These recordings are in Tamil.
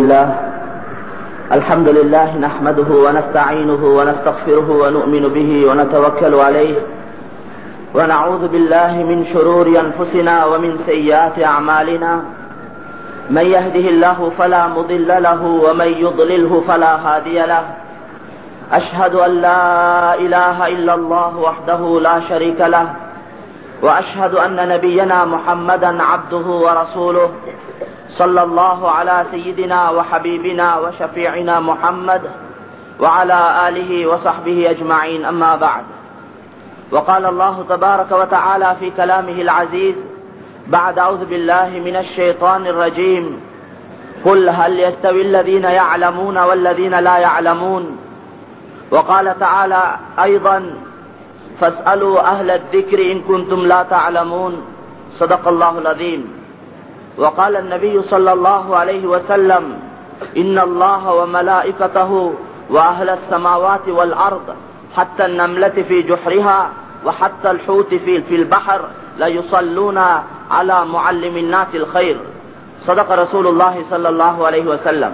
لله الحمد لله نحمده ونستعينه ونستغفره ونؤمن به ونتوكل عليه ونعوذ بالله من شرور أنفسنا ومن سيئات أعمالنا من يهده الله فلا مضل له ومن يضلله فلا هادي له أشهد أن لا إله إلا الله وحده لا شريك له وأشهد أن نبينا محمدا عبده ورسوله صلى الله على سيدنا وحبيبنا وشفيعنا محمد وعلى آله وصحبه أجمعين أما بعد وقال الله تبارك وتعالى في كلامه العزيز بعد أعوذ بالله من الشيطان الرجيم قل هل يستوي الذين يعلمون والذين لا يعلمون وقال تعالى أيضا فاسألوا أهل الذكر إن كنتم لا تعلمون صدق الله العظيم وقال النبي صلى الله عليه وسلم إن الله وملائكته وأهل السماوات والأرض حتى النملة في جحرها وحتى الحوت في, في البحر ليصلون على معلم الناس الخير صدق رسول الله صلى الله عليه وسلم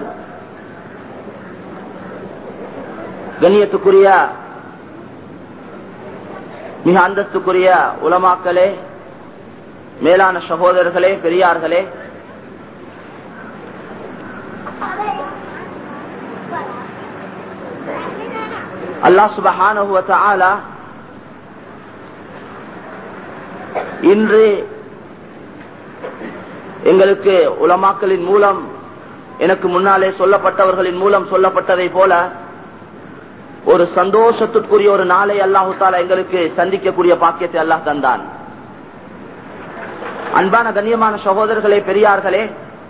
கண்ணியத்துக்குரிய மிக அந்தஸ்துக்குரிய உலமாக்களே மேலான சகோதரர்களே பெரியார்களே அல்லா சுபஹான இன்று எங்களுக்கு உலமாக்களின் மூலம் எனக்கு முன்னாலே சொல்லப்பட்டவர்களின் மூலம் சொல்லப்பட்டதை போல ஒரு சந்தோஷத்திற்குரிய ஒரு நாளை அல்லாஹு தாலா எங்களுக்கு சந்திக்கக்கூடிய பாக்கியத்தை அல்லாஹ் தந்தான் அன்பான கண்ணியமான சகோதரர்களே பெரியார்களே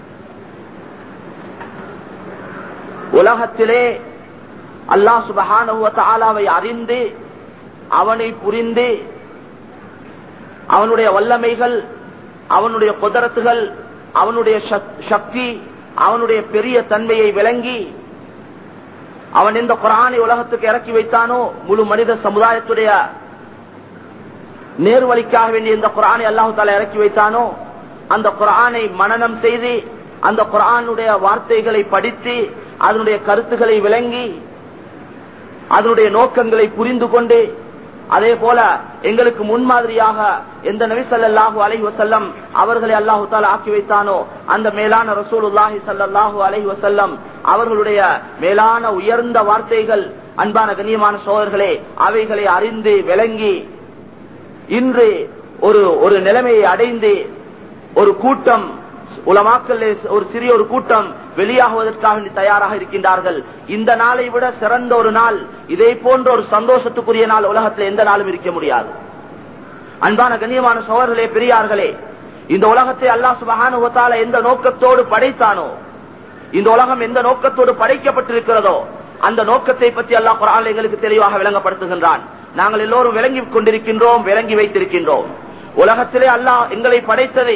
உலகத்திலே அல்லாஹ் சுபஹானுவத்தாலாவை அறிந்து அவனை புரிந்து அவனுடைய வல்லமைகள் அவனுடைய குதரத்துகள் அவனுடைய சக்தி அவனுடைய பெரிய தன்மையை விளங்கி அவன் எந்த குரானை உலகத்துக்கு இறக்கி வைத்தானோ முழு மனித சமுதாயத்துடைய நேர்வழிக்காக வேண்டிய இந்த குரானை அல்லாஹு தாலா இறக்கி வைத்தானோ அந்த குரானை மனநம் செய்து அந்த குரானுடைய வார்த்தைகளை படித்து அதனுடைய கருத்துக்களை விளங்கி அதனுடைய நோக்கங்களை புரிந்து கொண்டு அதே போல எங்களுக்கு முன்மாதிரியாக எந்த நபிசல்லாஹு அலஹி வசல்லம் அவர்களை அல்லாஹு தாலா ஆக்கி வைத்தானோ அந்த மேலான ரசூலுல்லாஹி சல்லாஹூ அலஹி வசல்லம் அவர்களுடைய மேலான உயர்ந்த வார்த்தைகள் அன்பான கண்ணியமான சோழர்களே அவைகளை அறிந்து விளங்கி இன்று ஒரு ஒரு நிலைமையை அடைந்து ஒரு கூட்டம் உலமாக்கல் ஒரு சிறிய ஒரு கூட்டம் வெளியாகுவதற்காக தயாராக இருக்கின்றார்கள் இந்த நாளை விட சிறந்த ஒரு நாள் இதே போன்ற ஒரு சந்தோஷத்துக்குரிய நாள் உலகத்தில் எந்த நாளும் இருக்க முடியாது அன்பான கண்ணியமான சோழர்களே பெரியார்களே இந்த உலகத்தை அல்லாஹ் சுபகானுவத்தால எந்த நோக்கத்தோடு படைத்தானோ இந்த உலகம் எந்த நோக்கத்தோடு படைக்கப்பட்டிருக்கிறதோ அந்த நோக்கத்தை பற்றி அல்லாஹ் குரான் எங்களுக்கு தெளிவாக விளங்கப்படுத்துகின்றான் நாங்கள் எல்லோரும் விளங்கி கொண்டிருக்கின்றோம் விளங்கி வைத்திருக்கின்றோம் உலகத்திலே அல்லாஹ் எங்களை படைத்தது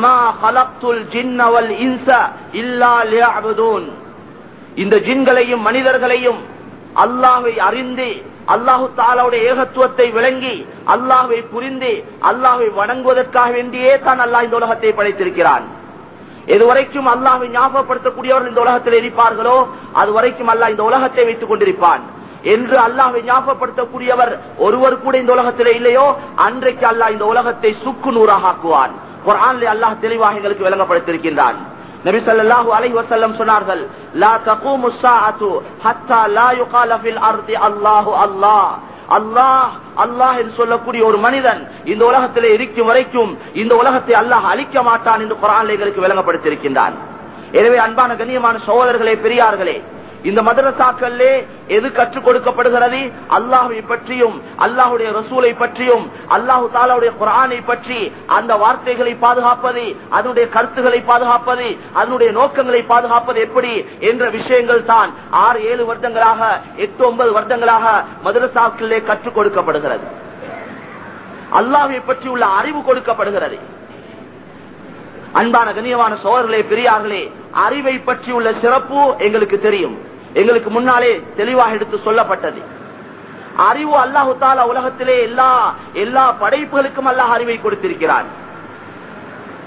இந்த ஜின்களையும் மனிதர்களையும் அல்லாவை அறிந்து அல்லாஹு தாலாவுடைய ஏகத்துவத்தை விளங்கி அல்லாஹை புரிந்து அல்லாஹை வணங்குவதற்காக வேண்டியே தான் அல்லாஹ் இந்த உலகத்தை படைத்திருக்கிறான் எதுவரைக்கும் அல்லாஹை ஞாபகப்படுத்தக்கூடியவர்கள் இந்த உலகத்தில் இருப்பார்களோ அது வரைக்கும் அல்லாஹ் இந்த உலகத்தை வைத்துக் கொண்டிருப்பான் என்று அல்லாஹை ஞாபகப்படுத்தக்கூடியவர் ஒருவர் கூட இந்த உலகத்திலே இல்லையோ அன்றைக்கு அல்லாஹ் இந்த உலகத்தை சுக்கு நூறாக ஆக்குவான் குரான்ல அல்லாஹ் தெளிவாக எங்களுக்கு விளங்கப்படுத்திருக்கின்றான் நபி ஸல்லல்லாஹு அலைஹி வஸல்லம் சொன்னார்கள் லா தகூமு ஸாஅத்து ஹத்தா லா யுகால ஃபில் அர்தி அல்லாஹு அல்லாஹ் அல்லாஹ் அல்லாஹ் என்று சொல்லக்கூடிய ஒரு மனிதன் இந்த உலகத்திலே இருக்கும் வரைக்கும் இந்த உலகத்தை அல்லாஹ் அழிக்க மாட்டான் என்று குரான் எங்களுக்கு விளங்கப்படுத்தியிருக்கின்றான் எனவே அன்பான கண்ணியமான சகோதரர்களே பெரியார்களே இந்த மதரசாக்களே எது கற்றுக் கொடுக்கப்படுகிறது அல்லாஹை பற்றியும் அல்லாஹுடைய ரசூலை பற்றியும் அல்லாஹு தாலாவுடைய குரானை பற்றி அந்த வார்த்தைகளை பாதுகாப்பது அதனுடைய கருத்துக்களை பாதுகாப்பது அதனுடைய நோக்கங்களை பாதுகாப்பது எப்படி என்ற விஷயங்கள் தான் ஆறு ஏழு வருடங்களாக எட்டு ஒன்பது வருடங்களாக மதரசாக்களே கற்றுக் கொடுக்கப்படுகிறது அல்லாஹை பற்றி உள்ள அறிவு கொடுக்கப்படுகிறது அன்பான கண்ணியமான சோழர்களே பெரியார்களே அறிவை பற்றி உள்ள சிறப்பு எங்களுக்கு தெரியும் எங்களுக்கு முன்னாலே தெளிவாக எடுத்து சொல்லப்பட்டது அறிவு அல்லாஹு தாலா உலகத்திலே எல்லா எல்லா படைப்புகளுக்கும் அல்லாஹ் அறிவை கொடுத்திருக்கிறான்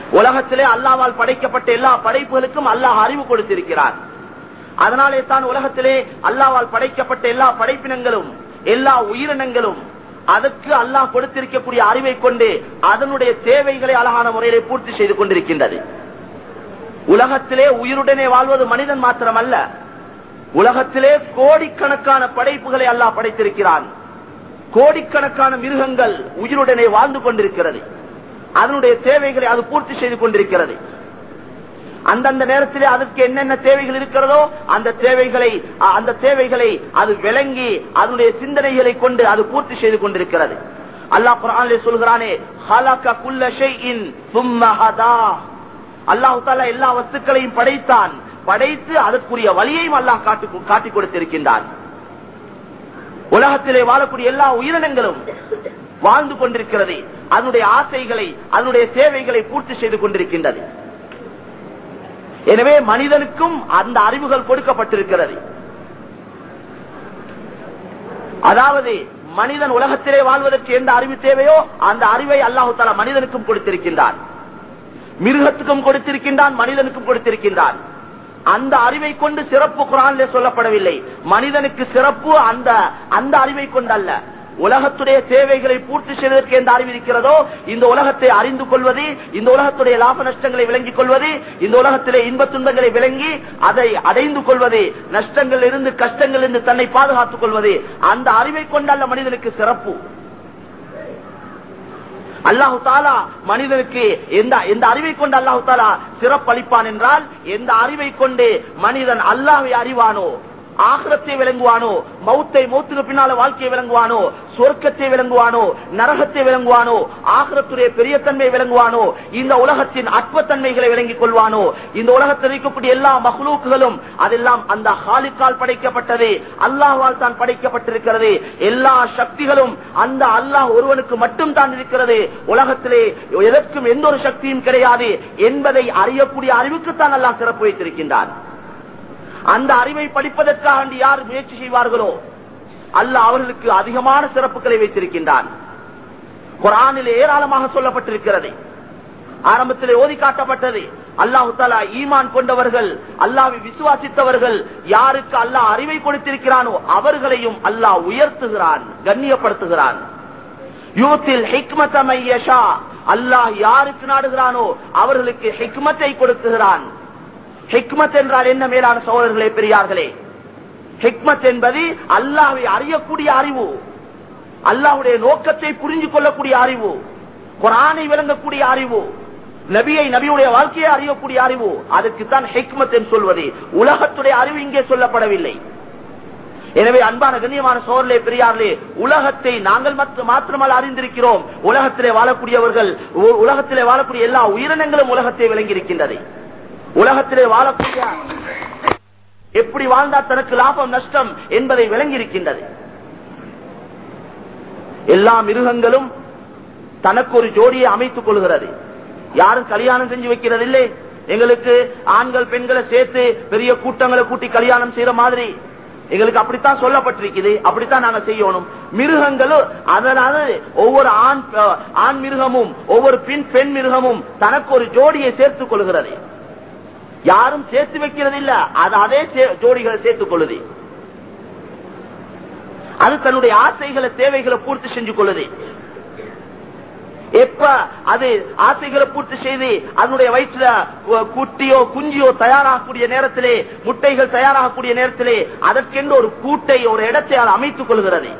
உலகத்திலே அல்லாவால் படைக்கப்பட்ட எல்லா படைப்புகளுக்கும் அல்லாஹ் அறிவு கொடுத்திருக்கிறார் அதனாலே தான் உலகத்திலே அல்லாவால் படைக்கப்பட்ட எல்லா படைப்பினங்களும் எல்லா உயிரினங்களும் அதற்கு அல்லாஹ் கொடுத்திருக்கக்கூடிய அறிவை கொண்டு அதனுடைய தேவைகளை அழகான முறையிலே பூர்த்தி செய்து கொண்டிருக்கின்றது உலகத்திலே உயிருடனே வாழ்வது மனிதன் மாத்திரமல்ல உலகத்திலே கோடிக்கணக்கான படைப்புகளை அல்லாஹ் படைத்திருக்கிறான் கோடிக்கணக்கான மிருகங்கள் உயிருடனே வாழ்ந்து கொண்டிருக்கிறது அதனுடைய தேவைகளை அது பூர்த்தி செய்து கொண்டிருக்கிறது அந்தந்த நேரத்திலே அதற்கு என்னென்ன தேவைகள் இருக்கிறதோ அந்த தேவைகளை அந்த தேவைகளை அது விளங்கி அதனுடைய சிந்தனைகளை கொண்டு அது பூர்த்தி செய்து கொண்டிருக்கிறது அல்லாஹ் குரானிலே சொல்கிறானே ஹலக குல்ல ஷைஇன் சும்ம ஹதா அல்லாஹு தாலா எல்லா வஸ்துக்களையும் படைத்தான் படைத்து அதற்குரிய வழியையும் அல்லாஹ் காட்டி காட்டிக் கொடுத்திருக்கின்றான் உலகத்திலே வாழக்கூடிய எல்லா உயிரினங்களும் வாழ்ந்து கொண்டிருக்கிறது அதனுடைய ஆசைகளை அதனுடைய தேவைகளை பூர்த்தி செய்து கொண்டிருக்கின்றது எனவே மனிதனுக்கும் அந்த அறிவுகள் கொடுக்கப்பட்டிருக்கிறது அதாவது மனிதன் உலகத்திலே வாழ்வதற்கு எந்த அறிவு தேவையோ அந்த அறிவை அல்லாஹு தாலா மனிதனுக்கும் கொடுத்திருக்கின்றான் மிருகத்துக்கும் கொடுத்திருக்கின்றான் மனிதனுக்கும் கொடுத்திருக்கின்றான் அந்த அறிவை கொண்டு சிறப்பு குரான்ல சொல்லப்படவில்லை மனிதனுக்கு சிறப்பு அந்த அந்த அறிவை கொண்டு அல்ல உலகத்துடைய தேவைகளை பூர்த்தி செய்வதற்கு எந்த அறிவு இருக்கிறதோ இந்த உலகத்தை அறிந்து கொள்வது இந்த உலகத்துடைய லாப நஷ்டங்களை விளங்கிக் கொள்வது இந்த உலகத்திலே இன்ப துன்பங்களை விளங்கி அதை அடைந்து கொள்வது நஷ்டங்கள் இருந்து கஷ்டங்கள் இருந்து தன்னை பாதுகாத்துக் கொள்வது அந்த அறிவை கொண்டல்ல மனிதனுக்கு சிறப்பு அல்லாஹு தாலா மனிதனுக்கு எந்த எந்த அறிவை கொண்டு அல்லாஹு தாலா சிறப்பளிப்பான் என்றால் எந்த அறிவை கொண்டு மனிதன் அல்லாவை அறிவானோ ஆகிரத்தை விளங்குவானோ மௌத்தை மௌத்துக்கு பின்னால வாழ்க்கையை விளங்குவானோ சொர்க்கத்தை விளங்குவானோ நரகத்தை விளங்குவானோ ஆகிரத்துடைய பெரிய தன்மை விளங்குவானோ இந்த உலகத்தின் அற்பத்தன்மைகளை விளங்கிக் கொள்வானோ இந்த உலகத்தில் இருக்கக்கூடிய எல்லா மகளூக்குகளும் அதெல்லாம் அந்த ஹாலிக்கால் படைக்கப்பட்டது அல்லாஹால் தான் படைக்கப்பட்டிருக்கிறது எல்லா சக்திகளும் அந்த அல்லாஹ் ஒருவனுக்கு மட்டும் தான் இருக்கிறது உலகத்திலே எதற்கும் எந்த ஒரு சக்தியும் கிடையாது என்பதை அறியக்கூடிய அறிவுக்குத்தான் அல்லாஹ் சிறப்பு வைத்திருக்கின்றான் அந்த அறிவை படிப்பதற்காக யார் முயற்சி செய்வார்களோ அல்ல அவர்களுக்கு அதிகமான சிறப்புகளை வைத்திருக்கின்றான் குரானில் ஏராளமாக சொல்லப்பட்டிருக்கிறது ஆரம்பத்திலே ஓதி காட்டப்பட்டது அல்லாஹு தாலா ஈமான் கொண்டவர்கள் அல்லாவை விசுவாசித்தவர்கள் யாருக்கு அல்லாஹ் அறிவை கொடுத்திருக்கிறானோ அவர்களையும் அல்லாஹ் உயர்த்துகிறான் கண்ணியப்படுத்துகிறான் யூத்தில் ஹிக்மத்தமையஷா அல்லாஹ் யாருக்கு நாடுகிறானோ அவர்களுக்கு ஹிக்மத்தை கொடுக்குகிறான் ஹிக்மத் என்றால் என்ன மேலான சகோதரர்களே பெரியார்களே ஹிக்மத் என்பது அல்லாவை அறியக்கூடிய அறிவு அல்லாவுடைய நோக்கத்தை புரிஞ்சு கொள்ளக்கூடிய அறிவு குரானை விளங்கக்கூடிய அறிவு நபியை நபியுடைய வாழ்க்கையை அறியக்கூடிய அறிவு அதுக்குத்தான் ஹிக்மத் என்று சொல்வது உலகத்துடைய அறிவு இங்கே சொல்லப்படவில்லை எனவே அன்பான கண்ணியமான சோழலே பெரியார்களே உலகத்தை நாங்கள் மாத்திரமல்ல அறிந்திருக்கிறோம் உலகத்திலே வாழக்கூடியவர்கள் உலகத்திலே வாழக்கூடிய எல்லா உயிரினங்களும் உலகத்தை விளங்கி இருக்கின்றது உலகத்திலே வாழக்கூடிய எப்படி வாழ்ந்தா தனக்கு லாபம் நஷ்டம் என்பதை விளங்கி இருக்கின்றது எல்லா மிருகங்களும் தனக்கு ஒரு ஜோடியை அமைத்துக் கொள்கிறது யாரும் கல்யாணம் செஞ்சு வைக்கிறது இல்லை எங்களுக்கு ஆண்கள் பெண்களை சேர்த்து பெரிய கூட்டங்களை கூட்டி கல்யாணம் செய்யற மாதிரி எங்களுக்கு அப்படித்தான் சொல்லப்பட்டிருக்குது அப்படித்தான் நாங்க செய்யணும் மிருகங்களும் அதனால ஒவ்வொரு ஆண் ஆண் மிருகமும் ஒவ்வொரு பெண் பெண் மிருகமும் தனக்கு ஒரு ஜோடியை சேர்த்துக் கொள்கிறது யாரும் சேர்த்து வைக்கிறது இல்ல அது அதே ஜோடிகளை சேர்த்துக் கொள்ளுது அது தன்னுடைய ஆசைகளை தேவைகளை பூர்த்தி செஞ்சு கொள்ளுது எப்ப அது ஆசைகளை பூர்த்தி செய்து அதனுடைய வயிற்றுல குட்டியோ குஞ்சியோ தயாராகக்கூடிய நேரத்திலே முட்டைகள் தயாராகக்கூடிய நேரத்திலே அதற்கென்று ஒரு கூட்டை ஒரு இடத்தை அது அமைத்துக் கொள்கிறது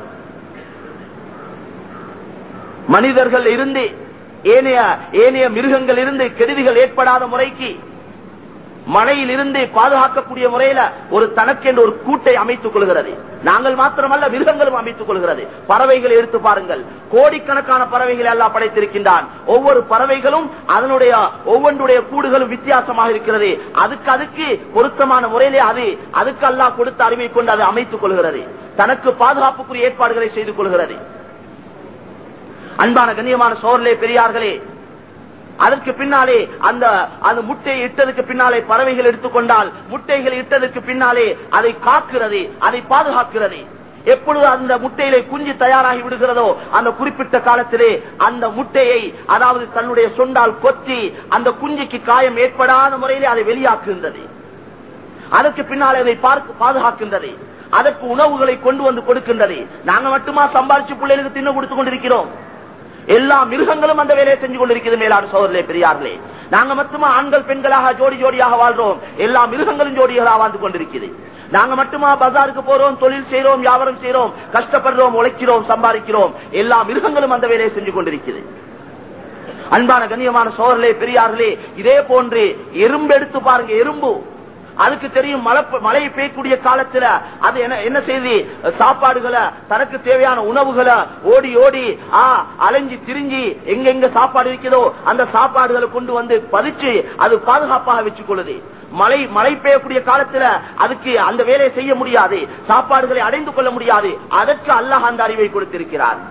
மனிதர்கள் இருந்து ஏனைய ஏனைய மிருகங்கள் இருந்து கெடுதிகள் ஏற்படாத முறைக்கு மழையில் இருந்து பாதுகாக்கக்கூடிய முறையில ஒரு தனக்கென்று ஒரு கூட்டை அமைத்துக் கொள்கிறது நாங்கள் மாத்திரமல்ல மிருகங்களும் அமைத்துக் கொள்கிறது பறவைகளை எடுத்து பாருங்கள் கோடிக்கணக்கான பறவைகளை எல்லாம் படைத்திருக்கின்றான் ஒவ்வொரு பறவைகளும் அதனுடைய ஒவ்வொன்றுடைய கூடுகளும் வித்தியாசமாக இருக்கிறது அதுக்கு அதுக்கு பொருத்தமான முறையிலே அது அதுக்கு எல்லாம் கொடுத்த அறிவை கொண்டு அதை அமைத்துக் கொள்கிறது தனக்கு பாதுகாப்புக்குரிய ஏற்பாடுகளை செய்து கொள்கிறது அன்பான கண்ணியமான சோர்லே பெரியார்களே அதற்கு பின்னாலே அந்த அந்த முட்டையை இட்டதுக்கு பின்னாலே பறவைகள் எடுத்துக்கொண்டால் முட்டைகள் இட்டதற்கு பின்னாலே அதை காக்கிறது அதை பாதுகாக்கிறது எப்பொழுது அந்த முட்டையிலே குஞ்சு தயாராகி விடுகிறதோ அந்த குறிப்பிட்ட காலத்திலே அந்த முட்டையை அதாவது தன்னுடைய சொண்டால் கொத்தி அந்த குஞ்சுக்கு காயம் ஏற்படாத முறையிலே அதை வெளியாக்குகின்றது அதற்கு பின்னால் அதை பார்த்து பாதுகாக்கின்றது அதற்கு உணவுகளை கொண்டு வந்து கொடுக்கின்றது நாங்க மட்டுமா சம்பாரிச்சு பிள்ளைகளுக்கு தின்னு கொடுத்து கொண்டிருக்கிறோம் எல்லா மிருகங்களும் அந்த வேலையை செஞ்சு கொண்டிருக்கிறது மேலாடு சோதரிலே பெரியார்களே நாங்க மட்டுமா ஆண்கள் பெண்களாக ஜோடி ஜோடியாக வாழ்றோம் எல்லா மிருகங்களும் ஜோடிகளாக வாழ்ந்து கொண்டிருக்கிறது நாங்க மட்டுமா பஜாருக்கு போறோம் தொழில் செய்யறோம் வியாபாரம் செய்யறோம் கஷ்டப்படுறோம் உழைக்கிறோம் சம்பாதிக்கிறோம் எல்லா மிருகங்களும் அந்த வேலையை செஞ்சு கொண்டிருக்கிறது அன்பான கண்ணியமான சோழர்களே பெரியார்களே இதே போன்று எறும்பு எடுத்து பாருங்க எறும்பு அதுக்கு தெரியும் மழை மழை பெய்யக்கூடிய காலத்துல அது என்ன என்ன செய்தி சாப்பாடுகளை தனக்கு தேவையான உணவுகளை ஓடி ஓடி ஆ அலைஞ்சி திரிஞ்சி எங்க எங்க சாப்பாடு இருக்குதோ அந்த சாப்பாடுகளை கொண்டு வந்து பதிச்சு அது பாதுகாப்பாக வச்சுக் கொள்ளுது மழை மழை பெய்யக்கூடிய காலத்துல அதுக்கு அந்த வேலையை செய்ய முடியாது சாப்பாடுகளை அடைந்து கொள்ள முடியாது அதற்கு அல்லாஹ் அந்த அறிவை கொடுத்திருக்கிறார்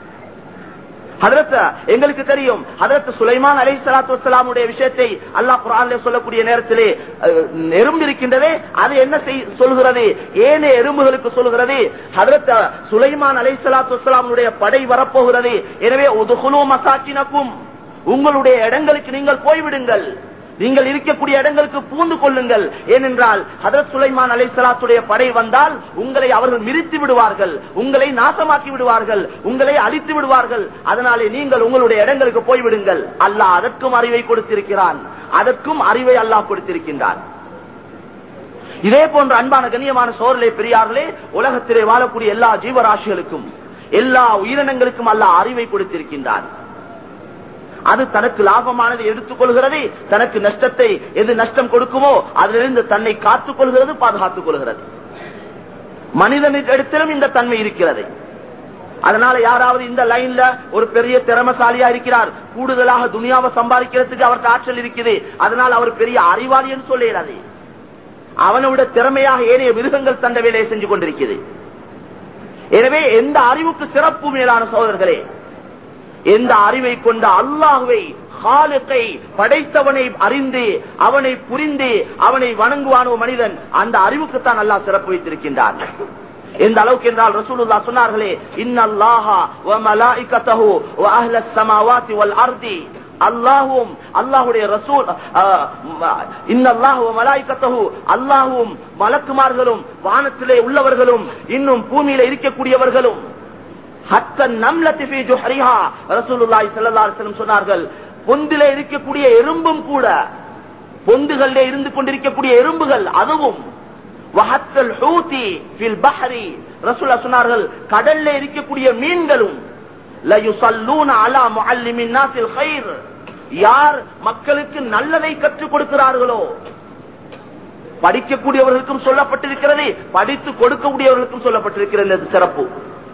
எங்களுக்கு தெரியும் அதற்கு சுலைமான் அலை சலாத்து வலாமுடைய விஷயத்தை அல்லாஹ் குரான்ல சொல்லக்கூடிய நேரத்திலே எறும்பு இருக்கின்றதே அது என்ன சொல்கிறது ஏனே எறும்புகளுக்கு சொல்கிறது அதற்கு சுலைமான் அலை சலாத்து வலாமுடைய படை வரப்போகிறது எனவே ஒதுகுலு மசாக்கினக்கும் உங்களுடைய இடங்களுக்கு நீங்கள் போய்விடுங்கள் நீங்கள் இருக்கக்கூடிய இடங்களுக்கு பூந்து கொள்ளுங்கள் ஏனென்றால் ஹதரத் சுலைமான் அலை சலாத்துடைய படை வந்தால் உங்களை அவர்கள் மிரித்து விடுவார்கள் உங்களை நாசமாக்கி விடுவார்கள் உங்களை அழித்து விடுவார்கள் அதனாலே நீங்கள் உங்களுடைய இடங்களுக்கு போய்விடுங்கள் அல்லாஹ் அதற்கும் அறிவை கொடுத்திருக்கிறான் அதற்கும் அறிவை அல்லாஹ் கொடுத்திருக்கின்றான் இதே போன்ற அன்பான கண்ணியமான சோழலை பெரியார்களே உலகத்திலே வாழக்கூடிய எல்லா ஜீவராசிகளுக்கும் எல்லா உயிரினங்களுக்கும் அல்லாஹ் அறிவை கொடுத்திருக்கின்றான் அது தனக்கு லாபமானதை எடுத்துக் கொள்கிறது தனக்கு நஷ்டத்தை எது நஷ்டம் கொடுக்குமோ அதிலிருந்து தன்னை காத்துக் கொள்கிறது பாதுகாத்துக் கொள்கிறது மனிதனிடத்திலும் இந்த தன்மை இருக்கிறது அதனால யாராவது இந்த லைன்ல ஒரு பெரிய திறமசாலியா இருக்கிறார் கூடுதலாக துணியாவை சம்பாதிக்கிறதுக்கு அவருக்கு ஆற்றல் இருக்குது அதனால் அவர் பெரிய அறிவாளி என்று சொல்லிடாது அவனோட திறமையாக ஏனைய மிருகங்கள் தந்த வேலையை செஞ்சு கொண்டிருக்கிறது எனவே எந்த அறிவுக்கு சிறப்பு மேலான சோதர்களே எந்த அறிவை கொண்ட அல்லாஹுவை ஹாலுக்கை படைத்தவனை அறிந்து அவனை புரிந்து அவனை வணங்குவானோ மனிதன் அந்த அறிவுக்குத்தான் அல்லாஹ் சிறப்பு வைத்திருக்கின்றான் எந்த அளவுக்கு என்றால் ரசூலுல்லா சொன்னார்களே இன்னல்லாஹா வ மலாயிகத்தஹு வ அஹ்லஸ் ஸமாவாதி வல் அர்தி அல்லாஹும் அல்லாஹுடைய ரசூல் இன்னல்லாஹு வ மலாயிகத்தஹு அல்லாஹும் மலக்குமார்களும் வானத்திலே உள்ளவர்களும் இன்னும் பூமியில இருக்கக்கூடியவர்களும் சொன்னார்கள் பொந்திலே இருக்கக்கூடிய எறும்பும் கூட பொந்துகளிலே இருந்து கொண்டிருக்கக்கூடிய எறும்புகள் அதுவும் சொன்னார்கள் கடல்ல இருக்கக்கூடிய மீன்களும் யார் மக்களுக்கு நல்லதை கற்றுக் கொடுக்கிறார்களோ படிக்கக்கூடியவர்களுக்கும் சொல்லப்பட்டிருக்கிறது படித்து கொடுக்கக்கூடியவர்களுக்கும் சொல்லப்பட்டிருக்கிறது சிறப்பு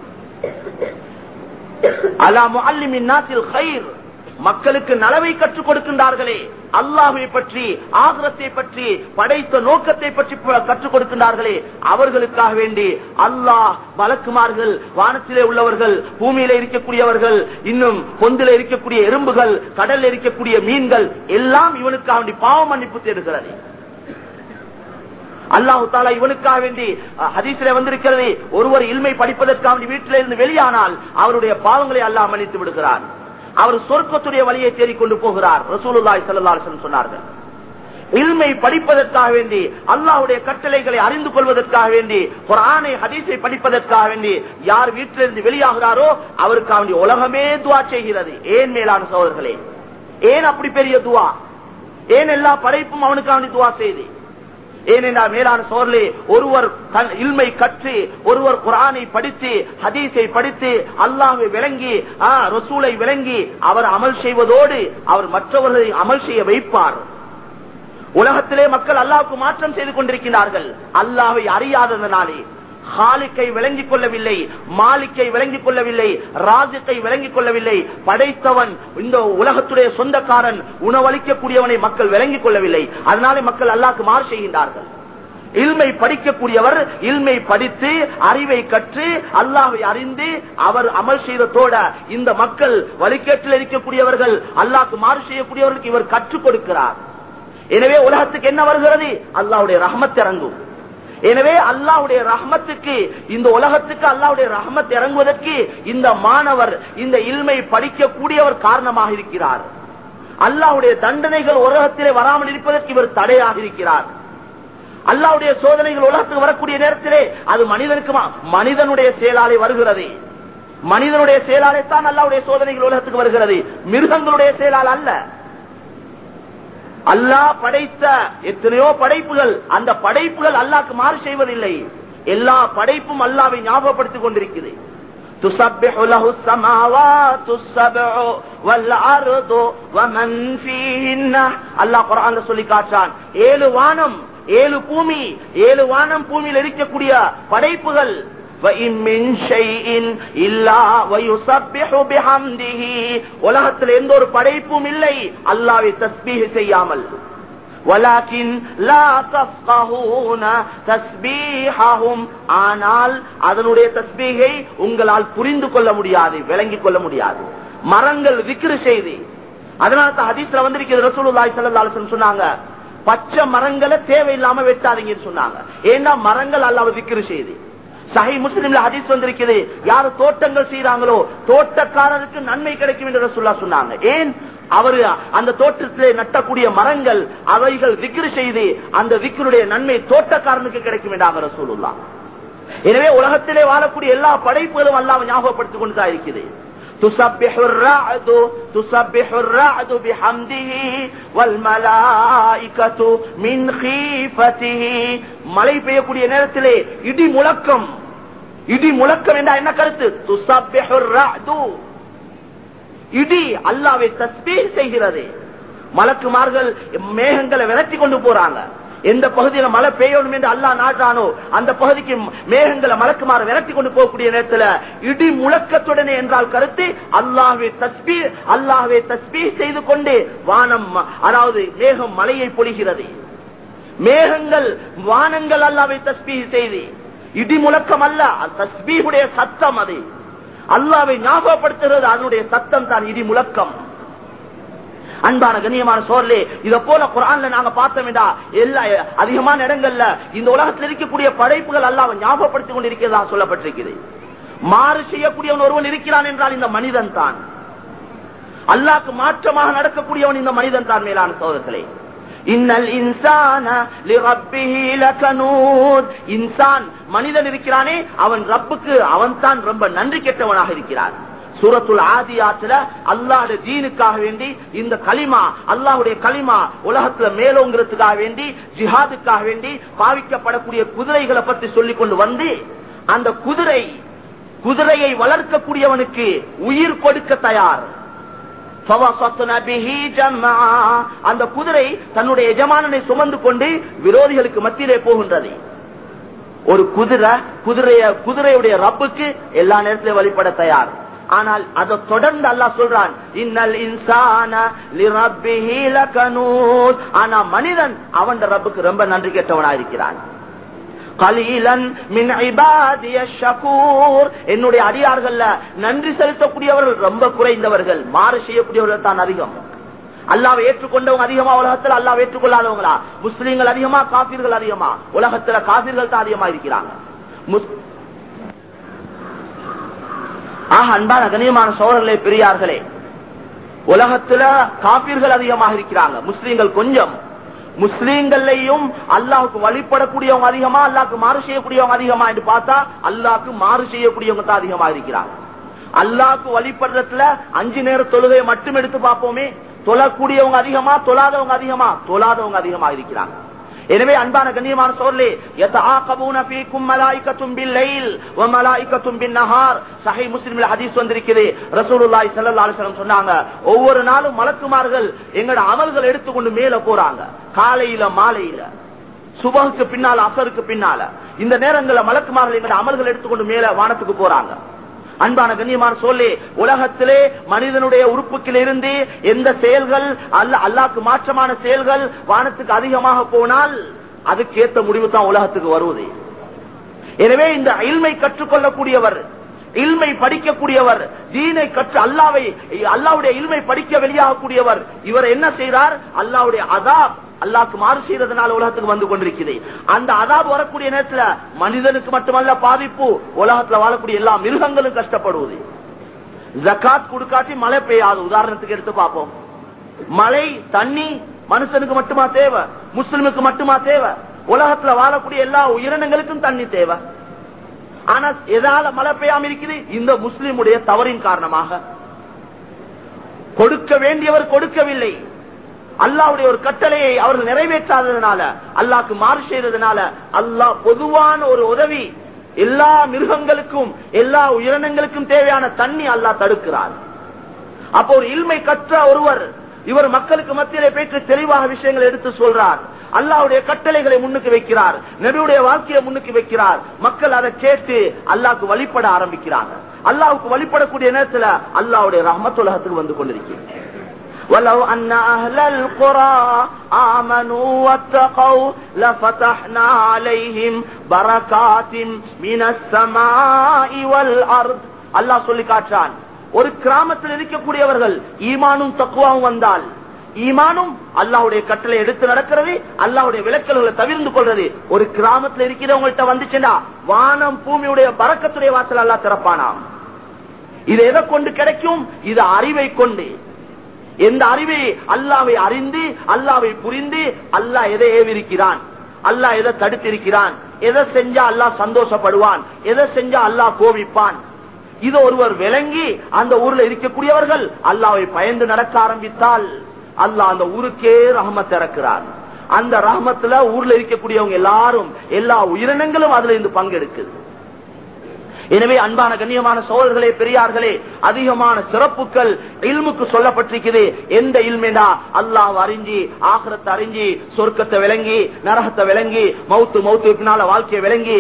மக்களுக்கு நலவை கற்றுக் கொடுக்கின்றார்களே அல்லாஹை பற்றி ஆகிரத்தை பற்றி படைத்த நோக்கத்தை பற்றி கற்றுக் கொடுக்கின்றார்களே அவர்களுக்காக வேண்டி அல்லாஹ் வழக்குமார்கள் வானத்திலே உள்ளவர்கள் பூமியில இருக்கக்கூடியவர்கள் இன்னும் பொந்தில இருக்கக்கூடிய எறும்புகள் கடல்ல இருக்கக்கூடிய மீன்கள் எல்லாம் இவனுக்காக வேண்டி பாவ மன்னிப்பு தேடுகிறது அல்லாஹு தாலா இவனுக்காக வேண்டி ஹதீசில வந்திருக்கிறது ஒருவர் இல்மை படிப்பதற்காக வீட்டில இருந்து வெளியானால் அவருடைய பாவங்களை அல்லாஹ் மன்னித்து விடுகிறார் அவர் சொர்க்கத்துடைய வழியை தேடிக்கொண்டு போகிறார் ரசூலுல்லாய் சல்லாசன் சொன்னார்கள் இல்மை படிப்பதற்காக வேண்டி அல்லாஹுடைய கட்டளைகளை அறிந்து கொள்வதற்காக வேண்டி ஒரு ஆணை ஹதீஸை படிப்பதற்காக வேண்டி யார் வீட்டிலிருந்து வெளியாகிறாரோ அவருக்காக வேண்டி உலகமே துவா செய்கிறது ஏன் மேலான சோழர்களே ஏன் அப்படி பெரிய துவா ஏன் எல்லா படைப்பும் அவனுக்காக வேண்டி துவா செய்து ஏனென்றால் மேலான சோர்லே ஒருவர் தன் இல்மை கற்று ஒருவர் குரானை படித்து ஹதீஸை படித்து அல்லாஹை விளங்கி ரசூலை விளங்கி அவர் அமல் செய்வதோடு அவர் மற்றவர்களை அமல் செய்ய வைப்பார் உலகத்திலே மக்கள் அல்லாவுக்கு மாற்றம் செய்து கொண்டிருக்கிறார்கள் அல்லாவை அறியாததனாலே ஹாலிக்கை விளங்கிக் கொள்ளவில்லை மாலிக்கை விளங்கிக் கொள்ளவில்லை ராஜத்தை விளங்கிக் கொள்ளவில்லை படைத்தவன் இந்த உலகத்துடைய சொந்தக்காரன் உணவளிக்கக்கூடியவனை மக்கள் விளங்கிக் கொள்ளவில்லை அதனாலே மக்கள் அல்லாக்கு மாறு செய்கின்றார்கள் இல்மை படிக்கக்கூடியவர் இல்மை படித்து அறிவை கற்று அல்லாவை அறிந்து அவர் அமல் செய்ததோட இந்த மக்கள் வழிகேட்டில் இருக்கக்கூடியவர்கள் அல்லாக்கு மாறு செய்யக்கூடியவர்களுக்கு இவர் கற்றுக் கொடுக்கிறார் எனவே உலகத்துக்கு என்ன வருகிறது அல்லாவுடைய ரஹமத் இறங்கும் எனவே அல்லாவுடைய ரஹ்மத்துக்கு இந்த உலகத்துக்கு அல்லாவுடைய ரஹ்மத் இறங்குவதற்கு இந்த மாணவர் இந்த இல்மை படிக்கக்கூடியவர் காரணமாக இருக்கிறார் அல்லாவுடைய தண்டனைகள் உலகத்திலே வராமல் இருப்பதற்கு இவர் தடையாக இருக்கிறார் அல்லாவுடைய சோதனைகள் உலகத்துக்கு வரக்கூடிய நேரத்திலே அது மனிதனுக்கு மனிதனுடைய செயலாலே வருகிறது மனிதனுடைய செயலாலே தான் அல்லாவுடைய சோதனைகள் உலகத்துக்கு வருகிறது மிருகங்களுடைய செயலால் அல்ல அல்லாஹ் படைத்த எத்தனையோ படைப்புகள் அந்த படைப்புகள் அல்லாக்கு மாறு செய்வதில்லை எல்லா படைப்பும் அல்லாவை ஞாபகப்படுத்திக் கொண்டிருக்கிறது تسبح له السماوات السبع والارض ومن فيهن அல்லாஹ் குர்ஆன்ல சொல்லி காட்டான் ஏழு வானம் ஏழு பூமி ஏழு வானம் பூமியில் இருக்கக்கூடிய படைப்புகள் உலகத்தில் எந்த ஒரு படைப்பும் இல்லை அல்லாவை தஸ்பீக செய்யாமல் ஆனால் அதனுடைய தஸ்பீகை உங்களால் புரிந்து கொள்ள முடியாது விளங்கிக் கொள்ள முடியாது மரங்கள் விக்கிரு செய்தி அதனால தான் ஹதீஸ்ல வந்திருக்கிறது ரசூலுல்லாஹி ஸல்லல்லாஹு அலைஹி வஸல்லம் சொன்னாங்க பச்சை மரங்களை தேவையில்லாம வெட்டாதீங்கன்னு சொன்னாங்க ஏன்னா மரங்கள் அல்லாஹ் விக்கிரு செய்தி சஹி முஸ்லிம்ல ஹதீஸ் வந்திருக்கிறது யாரு தோட்டங்கள் செய்யறாங்களோ தோட்டக்காரருக்கு நன்மை கிடைக்கும் என்று ரசூல்லா சொன்னாங்க ஏன் அவரு அந்த தோட்டத்திலே நட்டக்கூடிய மரங்கள் அவைகள் விக்ரு செய்து அந்த விக்ருடைய நன்மை தோட்டக்காரனுக்கு கிடைக்கும் என்றாங்க ரசூலுல்லா எனவே உலகத்திலே வாழக்கூடிய எல்லா படைப்புகளும் அல்லாம ஞாபகப்படுத்திக் கொண்டுதான் இருக்குது تسبح الرعد تسبح الرعد بحمده والملائكة من خيفته மழை பெய்யக்கூடிய நேரத்திலே இடி முழக்கம் இடி முழக்கம் என்றா என்ன கருத்து துசப்பிஹு الرعد இடி அல்லாவை தஸ்பீஹ் செய்கிறது மலக்குமார்கள் மேகங்களை விரட்டி கொண்டு போறாங்க எந்த பகுதியில மழை பெய்யணும் என்று அல்லா நாட்டானோ அந்த பகுதிக்கு மேகங்களை மலக்குமாறு விரட்டி கொண்டு போகக்கூடிய நேரத்தில் இடி முழக்கத்துடனே என்றால் கருத்து அல்லாஹே தஸ்பீ அல்லாஹே தஸ்பீ செய்து கொண்டு வானம் அதாவது மேகம் மலையை பொழிகிறது மேகங்கள் வானங்கள் அல்லாவை தஸ்பீ செய்து இடி முழக்கம் அல்ல தஸ்பீஹுடைய சத்தம் அது அல்லாவை ஞாபகப்படுத்துகிறது அதனுடைய சத்தம் தான் இடி முழக்கம் அன்பான கண்ணியமான சோர்லே இத போல குரான்ல நாங்க பார்த்தோம்டா எல்லா அதிகமான இடங்கள்ல இந்த உலகத்தில் இருக்கக்கூடிய படைப்புகள் அல்லாம ஞாபகப்படுத்திக் கொண்டிருக்கிறதா சொல்லப்பட்டிருக்கிறது மாறு செய்யக்கூடியவன் ஒருவன் இருக்கிறான் என்றால் இந்த மனிதன் தான் அல்லாக்கு மாற்றமாக நடக்கக்கூடியவன் இந்த மனிதன் தான் மேலான சோதத்திலே இன்னல் இன்சான இன்சான் மனிதன் இருக்கிறானே அவன் ரப்புக்கு அவன் தான் ரொம்ப நன்றி கெட்டவனாக இருக்கிறான் சூரத்துல் ஆதியாத்துல அல்லாஹுடைய தீனுக்காக வேண்டி இந்த களிமா அல்லாஹுடைய களிமா உலகத்துல மேலோங்கிறதுக்காக வேண்டி ஜிஹாதுக்காக வேண்டி பாவிக்கப்படக்கூடிய குதிரைகளை பற்றி சொல்லிக் கொண்டு வந்து அந்த குதிரை குதிரையை வளர்க்கக்கூடியவனுக்கு உயிர் கொடுக்க தயார் அந்த குதிரை தன்னுடைய எஜமானனை சுமந்து கொண்டு விரோதிகளுக்கு மத்தியிலே போகின்றது ஒரு குதிரை குதிரைய குதிரையுடைய ரப்புக்கு எல்லா நேரத்திலும் வழிபட தயார் ஆனால் அதை தொடர்ந்து அல்லாஹ் சொல்றான் இன்னல் இன்சான ஆனா மனிதன் அவன் ரப்புக்கு ரொம்ப நன்றி கேட்டவனா இருக்கிறான் என்னுடைய அடியார்கள் நன்றி செலுத்தக்கூடியவர்கள் ரொம்ப குறைந்தவர்கள் மாறு செய்யக்கூடியவர்கள் தான் அதிகம் அல்லாவை ஏற்றுக்கொண்டவங்க அதிகமா உலகத்தில் அல்லாவை ஏற்றுக்கொள்ளாதவங்களா முஸ்லீம்கள் அதிகமா காபீர்கள் அதிகமா உலகத்துல காபீர்கள் தான் அதிகமா இருக்கிறாங்க ஆக அன்பான கண்ணியமான சோழர்களே பெரியார்களே உலகத்துல காப்பீர்கள் அதிகமாக இருக்கிறாங்க முஸ்லீம்கள் கொஞ்சம் முஸ்லீம்கள்லையும் அல்லாவுக்கு வழிபடக்கூடியவங்க அதிகமா அல்லாவுக்கு மாறு செய்யக்கூடியவங்க அதிகமா என்று பார்த்தா அல்லாவுக்கு மாறு செய்யக்கூடியவங்க தான் அதிகமா இருக்கிறாங்க அல்லாவுக்கு வழிபடுறதுல அஞ்சு நேர தொழுகையை மட்டும் எடுத்து பார்ப்போமே தொழக்கூடியவங்க அதிகமா தொழாதவங்க அதிகமா தொழாதவங்க அதிகமா இருக்கிறாங்க எனவே அன்பான கண்ணியமான சோர்லே யதஆகபூன ஃபீக்கும் மலாயிகத்தும் பில்லைல் வ மலாயிகத்தும் பின்னஹார் சஹீஹ் முஸ்லிம்ல ஹதீஸ் வந்திருக்குது ரசூலுல்லாஹி ஸல்லல்லாஹு அலைஹி வஸல்லம் சொன்னாங்க ஒவ்வொரு நாளும் மலக்குமார்கள் எங்கட அமல்கள் எடுத்துக்கொண்டு மேல போறாங்க காலையில மாலையில சுபஹுக்கு பின்னால அசருக்கு பின்னால இந்த நேரங்களில் மலக்குமார்கள் எங்கட அமல்கள் எடுத்துக்கொண்டு மேல வானத்துக்கு போறாங்க அன்பான கண்ணியமான சொல்லி உலகத்திலே மனிதனுடைய உறுப்புக்கில் இருந்து எந்த செயல்கள் அல்ல அல்லாக்கு மாற்றமான செயல்கள் வானத்துக்கு அதிகமாக போனால் அதுக்கேற்ற முடிவு தான் உலகத்துக்கு வருவது எனவே இந்த இல்மை கற்றுக்கொள்ளக்கூடியவர் இல்மை படிக்கக்கூடியவர் தீனை கற்று அல்லாவை அல்லாவுடைய இல்மை படிக்க வெளியாகக்கூடியவர் இவர் என்ன செய்தார் அல்லாவுடைய அதாப் அல்லாக்கு மாறு செய்யறதுனால உலகத்துக்கு வந்து கொண்டிருக்கிறது அந்த அதாபு வரக்கூடிய நேரத்துல மனிதனுக்கு மட்டுமல்ல பாதிப்பு உலகத்துல வாழக்கூடிய எல்லா மிருகங்களும் கஷ்டப்படுவது ஜக்காத் கொடுக்காட்டி மழை பெய்யாது உதாரணத்துக்கு எடுத்து பார்ப்போம் மழை தண்ணி மனுஷனுக்கு மட்டுமா தேவை முஸ்லிமுக்கு மட்டுமா தேவை உலகத்துல வாழக்கூடிய எல்லா உயிரினங்களுக்கும் தண்ணி தேவை ஆனா எதால மழை பெய்யாம இருக்குது இந்த முஸ்லிமுடைய தவறின் காரணமாக கொடுக்க வேண்டியவர் கொடுக்கவில்லை அல்லாவுடைய ஒரு கட்டளையை அவர்கள் நிறைவேற்றாததுனால அல்லாக்கு மாறு செய்ததுனால அல்லாஹ் பொதுவான ஒரு உதவி எல்லா மிருகங்களுக்கும் எல்லா உயிரினங்களுக்கும் தேவையான தண்ணி அல்லாஹ் தடுக்கிறார் அப்போ ஒரு இல்மை கற்ற ஒருவர் இவர் மக்களுக்கு மத்தியிலே பேற்று தெளிவாக விஷயங்களை எடுத்து சொல்றார் அல்லாவுடைய கட்டளைகளை முன்னுக்கு வைக்கிறார் நபியுடைய வாழ்க்கையை முன்னுக்கு வைக்கிறார் மக்கள் அதை கேட்டு அல்லாவுக்கு வழிபட ஆரம்பிக்கிறாங்க அல்லாவுக்கு வழிபடக்கூடிய நேரத்தில் அல்லாவுடைய ரஹமத்துலகத்துக்கு வந்து கொண்டிருக்கிறது ولو أن أهل القرى آمنوا واتقوا لفتحنا عليهم بركات من السماء والأرض الله சொல்லி காற்றான் ஒரு கிராமத்தில் இருக்கக்கூடியவர்கள் ஈமானும் தக்குவாவும் வந்தால் ஈமானும் அல்லாவுடைய கட்டளை எடுத்து நடக்கிறது அல்லாவுடைய விளக்கல்களை தவிர்ந்து கொள்றது ஒரு கிராமத்தில் இருக்கிறவங்கள்ட்ட வந்துச்சுன்னா வானம் பூமியுடைய பறக்கத்துடைய வாசல் அல்லா திறப்பானாம் இது எதை கொண்டு கிடைக்கும் இது அறிவை கொண்டு எந்த அறிவை அல்லாவை அறிந்து அல்லாவை புரிந்து அல்லாஹ் எதை ஏவிருக்கிறான் அல்லாஹ் எதை தடுத்திருக்கிறான் எதை செஞ்சா அல்லாஹ் சந்தோஷப்படுவான் எதை செஞ்சா அல்லாஹ் கோபிப்பான் இது ஒருவர் விளங்கி அந்த ஊர்ல இருக்கக்கூடியவர்கள் அல்லாவை பயந்து நடக்க ஆரம்பித்தால் அல்லாஹ் அந்த ஊருக்கே ரஹமத் இறக்கிறார் அந்த ரஹமத்துல ஊர்ல இருக்கக்கூடியவங்க எல்லாரும் எல்லா உயிரினங்களும் அதுல இருந்து பங்கெடுக்குது எனவே அன்பான கண்ணியமான சோழர்களே பெரியார்களே அதிகமான சிறப்புகள் இல்முக்கு சொல்லப்பட்டிருக்குது எந்த இல்மேடா அல்லாஹ் அறிஞ்சி ஆகரத்தை அறிஞ்சி சொர்க்கத்தை விளங்கி நரகத்தை விளங்கி மௌத்து மௌத்து பின்னால வாழ்க்கையை விளங்கி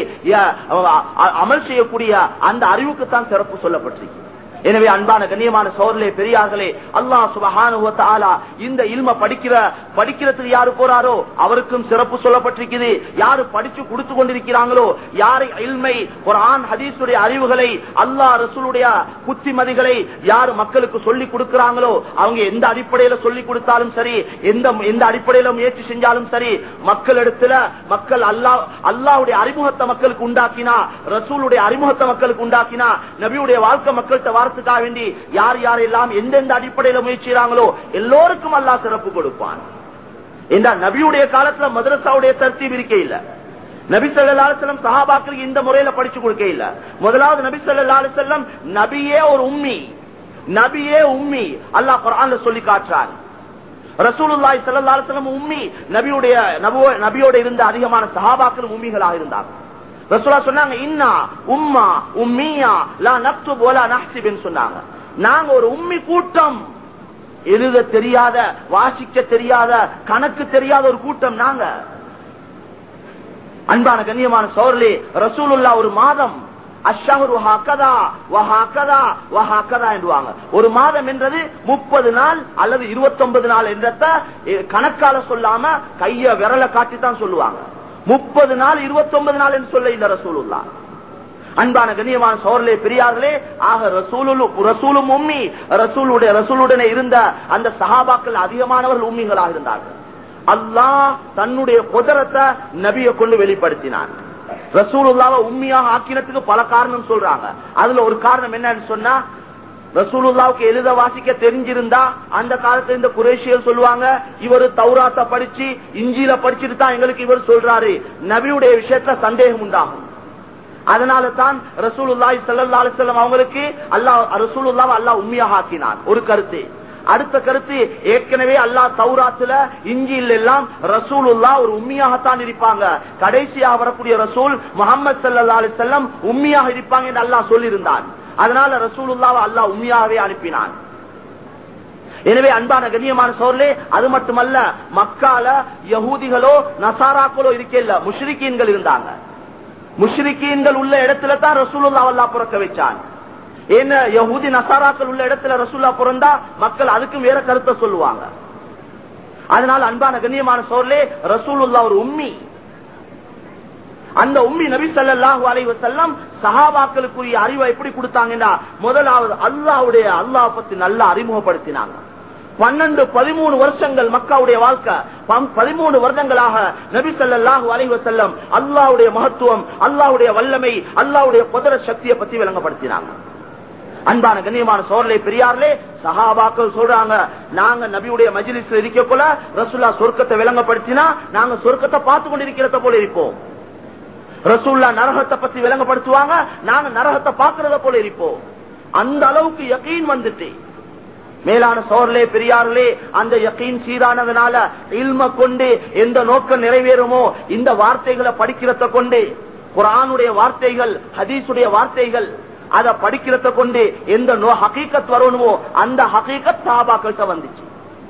அமல் செய்யக்கூடிய அந்த அறிவுக்குத்தான் சிறப்பு சொல்லப்பட்டிருக்கு எனவே அன்பான கண்ணியமான சோழர்களே பெரியார்களே அல்லாஹ் சுபஹான இந்த இல்ம படிக்கிற படிக்கிறதுக்கு யாரு போறாரோ அவருக்கும் சிறப்பு சொல்லப்பட்டிருக்குது யாரு படிச்சு கொடுத்து கொண்டிருக்கிறாங்களோ யாரு இல்மை குரான் ஹதீஸுடைய அறிவுகளை அல்லாஹ் ரசூலுடைய புத்திமதிகளை யாரு மக்களுக்கு சொல்லி கொடுக்கிறாங்களோ அவங்க எந்த அடிப்படையில சொல்லி கொடுத்தாலும் சரி எந்த எந்த அடிப்படையில முயற்சி செஞ்சாலும் சரி மக்களிடத்துல மக்கள் அல்லாஹ் அல்லாவுடைய அறிமுகத்தை மக்களுக்கு உண்டாக்கினா ரசூலுடைய அறிமுகத்தை மக்களுக்கு உண்டாக்கினா நபியுடைய வாழ்க்கை மக்கள்கிட்ட வாரத்துக்காக வேண்டி யார் யாரெல்லாம் எந்தெந்த அடிப்படையில முயற்சிறாங்களோ எல்லோருக்கும் அல்லா சிறப்பு கொடுப்பான் என்றால் நபியுடைய காலத்துல மதரசாவுடைய தர்த்தீப் இருக்க இல்ல நபி சல்லாஸ்லம் சஹாபாக்களுக்கு இந்த முறையில படிச்சு கொடுக்க இல்ல முதலாவது நபி சல்லாஸ்லம் நபியே ஒரு உம்மி நபியே உம்மி அல்லாஹ் குரான்ல சொல்லி காட்டுறான் ரசூலுல்லாய் சல்லாஸ்லம் உம்மி நபியுடைய நபியோட இருந்த அதிகமான சஹாபாக்கள் உம்மிகளாக இருந்தாங்க ரசூலா சொன்னாங்க இன்னா உம்மா உம்மியா லா நக்து போலா நஹ்சிபின் சொன்னாங்க நாங்க ஒரு உம்மி கூட்டம் எழுத தெரியாத வாசிக்க தெரியாத கணக்கு தெரியாத ஒரு கூட்டம் நாங்க அன்பான கண்ணியமான சோர்லே ரசூலுல்லா ஒரு மாதம் ஒரு மாதம் என்றது முப்பது நாள் அல்லது இருபத்தி ஒன்பது நாள் என்றத கணக்கால சொல்லாம கைய விரல காட்டி தான் சொல்லுவாங்க முப்பது நாள் இருபத்தி ஒன்பது நாள் என்று சொல்ல இந்த ரசூலுல்லா அன்பான கண்ணியமான சோழலே பெரியார்களே ஆக ரசூலு ரசூலும் உம்மி ரசூலுடைய ரசூலுடனே இருந்த அந்த சஹாபாக்கள் அதிகமானவர்கள் உம்மிகளாக இருந்தார்கள் அல்லாஹ் தன்னுடைய குதிரத்தை நபிய கொண்டு வெளிப்படுத்தினான் ரசூலுல்லாவை உண்மையாக ஆக்கினத்துக்கு பல காரணம் சொல்றாங்க அதுல ஒரு காரணம் என்னன்னு சொன்னா ரசூலுல்லாவுக்கு எழுத வாசிக்க தெரிஞ்சிருந்தா அந்த காலத்துல இந்த குரேஷியல் சொல்லுவாங்க இவரு தௌராத்த படிச்சு இஞ்சியில படிச்சுட்டு தான் எங்களுக்கு இவர் சொல்றாரு நபியுடைய விஷயத்துல சந்தேகம் உண்டாகும் அதனால தான் ரசூலுல்லாய் சல்லா அலிசல்லம் அவங்களுக்கு அல்லாஹ் ரசூலுல்லாவை அல்லாஹ் உண்மையாக ஆக்கினான் ஒரு கருத்து அடுத்த கருத்து ஏற்கனவே அல்லா தௌராத்துல இஞ்சியில் எல்லாம் ரசூலுல்லா ஒரு உண்மையாகத்தான் இருப்பாங்க கடைசியாக வரக்கூடிய ரசூல் முகமது சல்லா அலி செல்லம் உண்மையாக இருப்பாங்க என்று அல்லாஹ் சொல்லியிருந்தான் அதனால ரசூலுல்லாவை அல்லாஹ் உண்மையாகவே அனுப்பினான் எனவே அன்பான கண்ணியமான சோர்லே அது மட்டுமல்ல மக்கால யகூதிகளோ நசாராக்களோ இருக்கல முஷ்ரிக்கீன்கள் இருந்தாங்க முஷ்ரிக்கீன்கள் உள்ள இடத்துல தான் ரசூலுல்லா அல்லா பிறக்க வச்சான் என்ன யகுதி நசாராக்கள் உள்ள இடத்துல ரசூல்லா பிறந்தா மக்கள் அதுக்கும் வேற கருத்தை சொல்லுவாங்க அதனால அன்பான கண்ணியமான சோர்லே ரசூலுல்லா ஒரு உம்மி அந்த உம்மி நபி சல்லாஹூ அலைவ செல்லம் சஹாபாக்களுக்குரிய அறிவை எப்படி கொடுத்தாங்கன்னா முதலாவது அல்லாவுடைய அல்லாஹ் பத்தி நல்லா அறிமுகப்படுத்தினாங்க பன்னெண்டு பதிமூணு வருஷங்கள் மக்காவுடைய வாழ்க்கை பம்- பதிமூணு வருடங்களாக நபி ஸல்லல்லாஹு அலைஹி வஸல்லம் அல்லாஹ்வுடைய மகத்துவம் அல்லாஹ்வுடைய வல்லமை அல்லாஹ்வுடைய குதிர சக்தியை பத்தி விளங்கப்படுத்தினாங்க அன்பான கண்ணியமான சோர்லே பெரியார்லே சஹாபாக்கள் சொல்றாங்க நாங்க நபியுடைய மஜ்லிஸ்ல இருக்க போல ரசூல்லா சொர்க்கத்தை விளங்கப்படுத்தினா நாங்க சொர்க்கத்தை பார்த்து கொண்டிருக்கிறத போல இருப்போம் ரசூல்லா நரகத்தை பத்தி விளங்கப்படுத்துவாங்க நாங்க நரகத்தை பார்க்கறத போல இருப்போம் அந்த அளவுக்கு யகீன் வந்துட்டு மேலான சோர்லே பெரியார்களே அந்த யகீன் சீரானதுனால இல்ம கொண்டு எந்த நோக்கம் நிறைவேறுமோ இந்த வார்த்தைகளை படிக்கிறத கொண்டு குரானுடைய வார்த்தைகள் ஹதீஸுடைய வார்த்தைகள் அதை படிக்கிறத கொண்டு எந்த நோ ஹகீக்கத் வரணுமோ அந்த ஹகீக்கத் சஹாபாக்கள்கிட்ட வந்துச்சு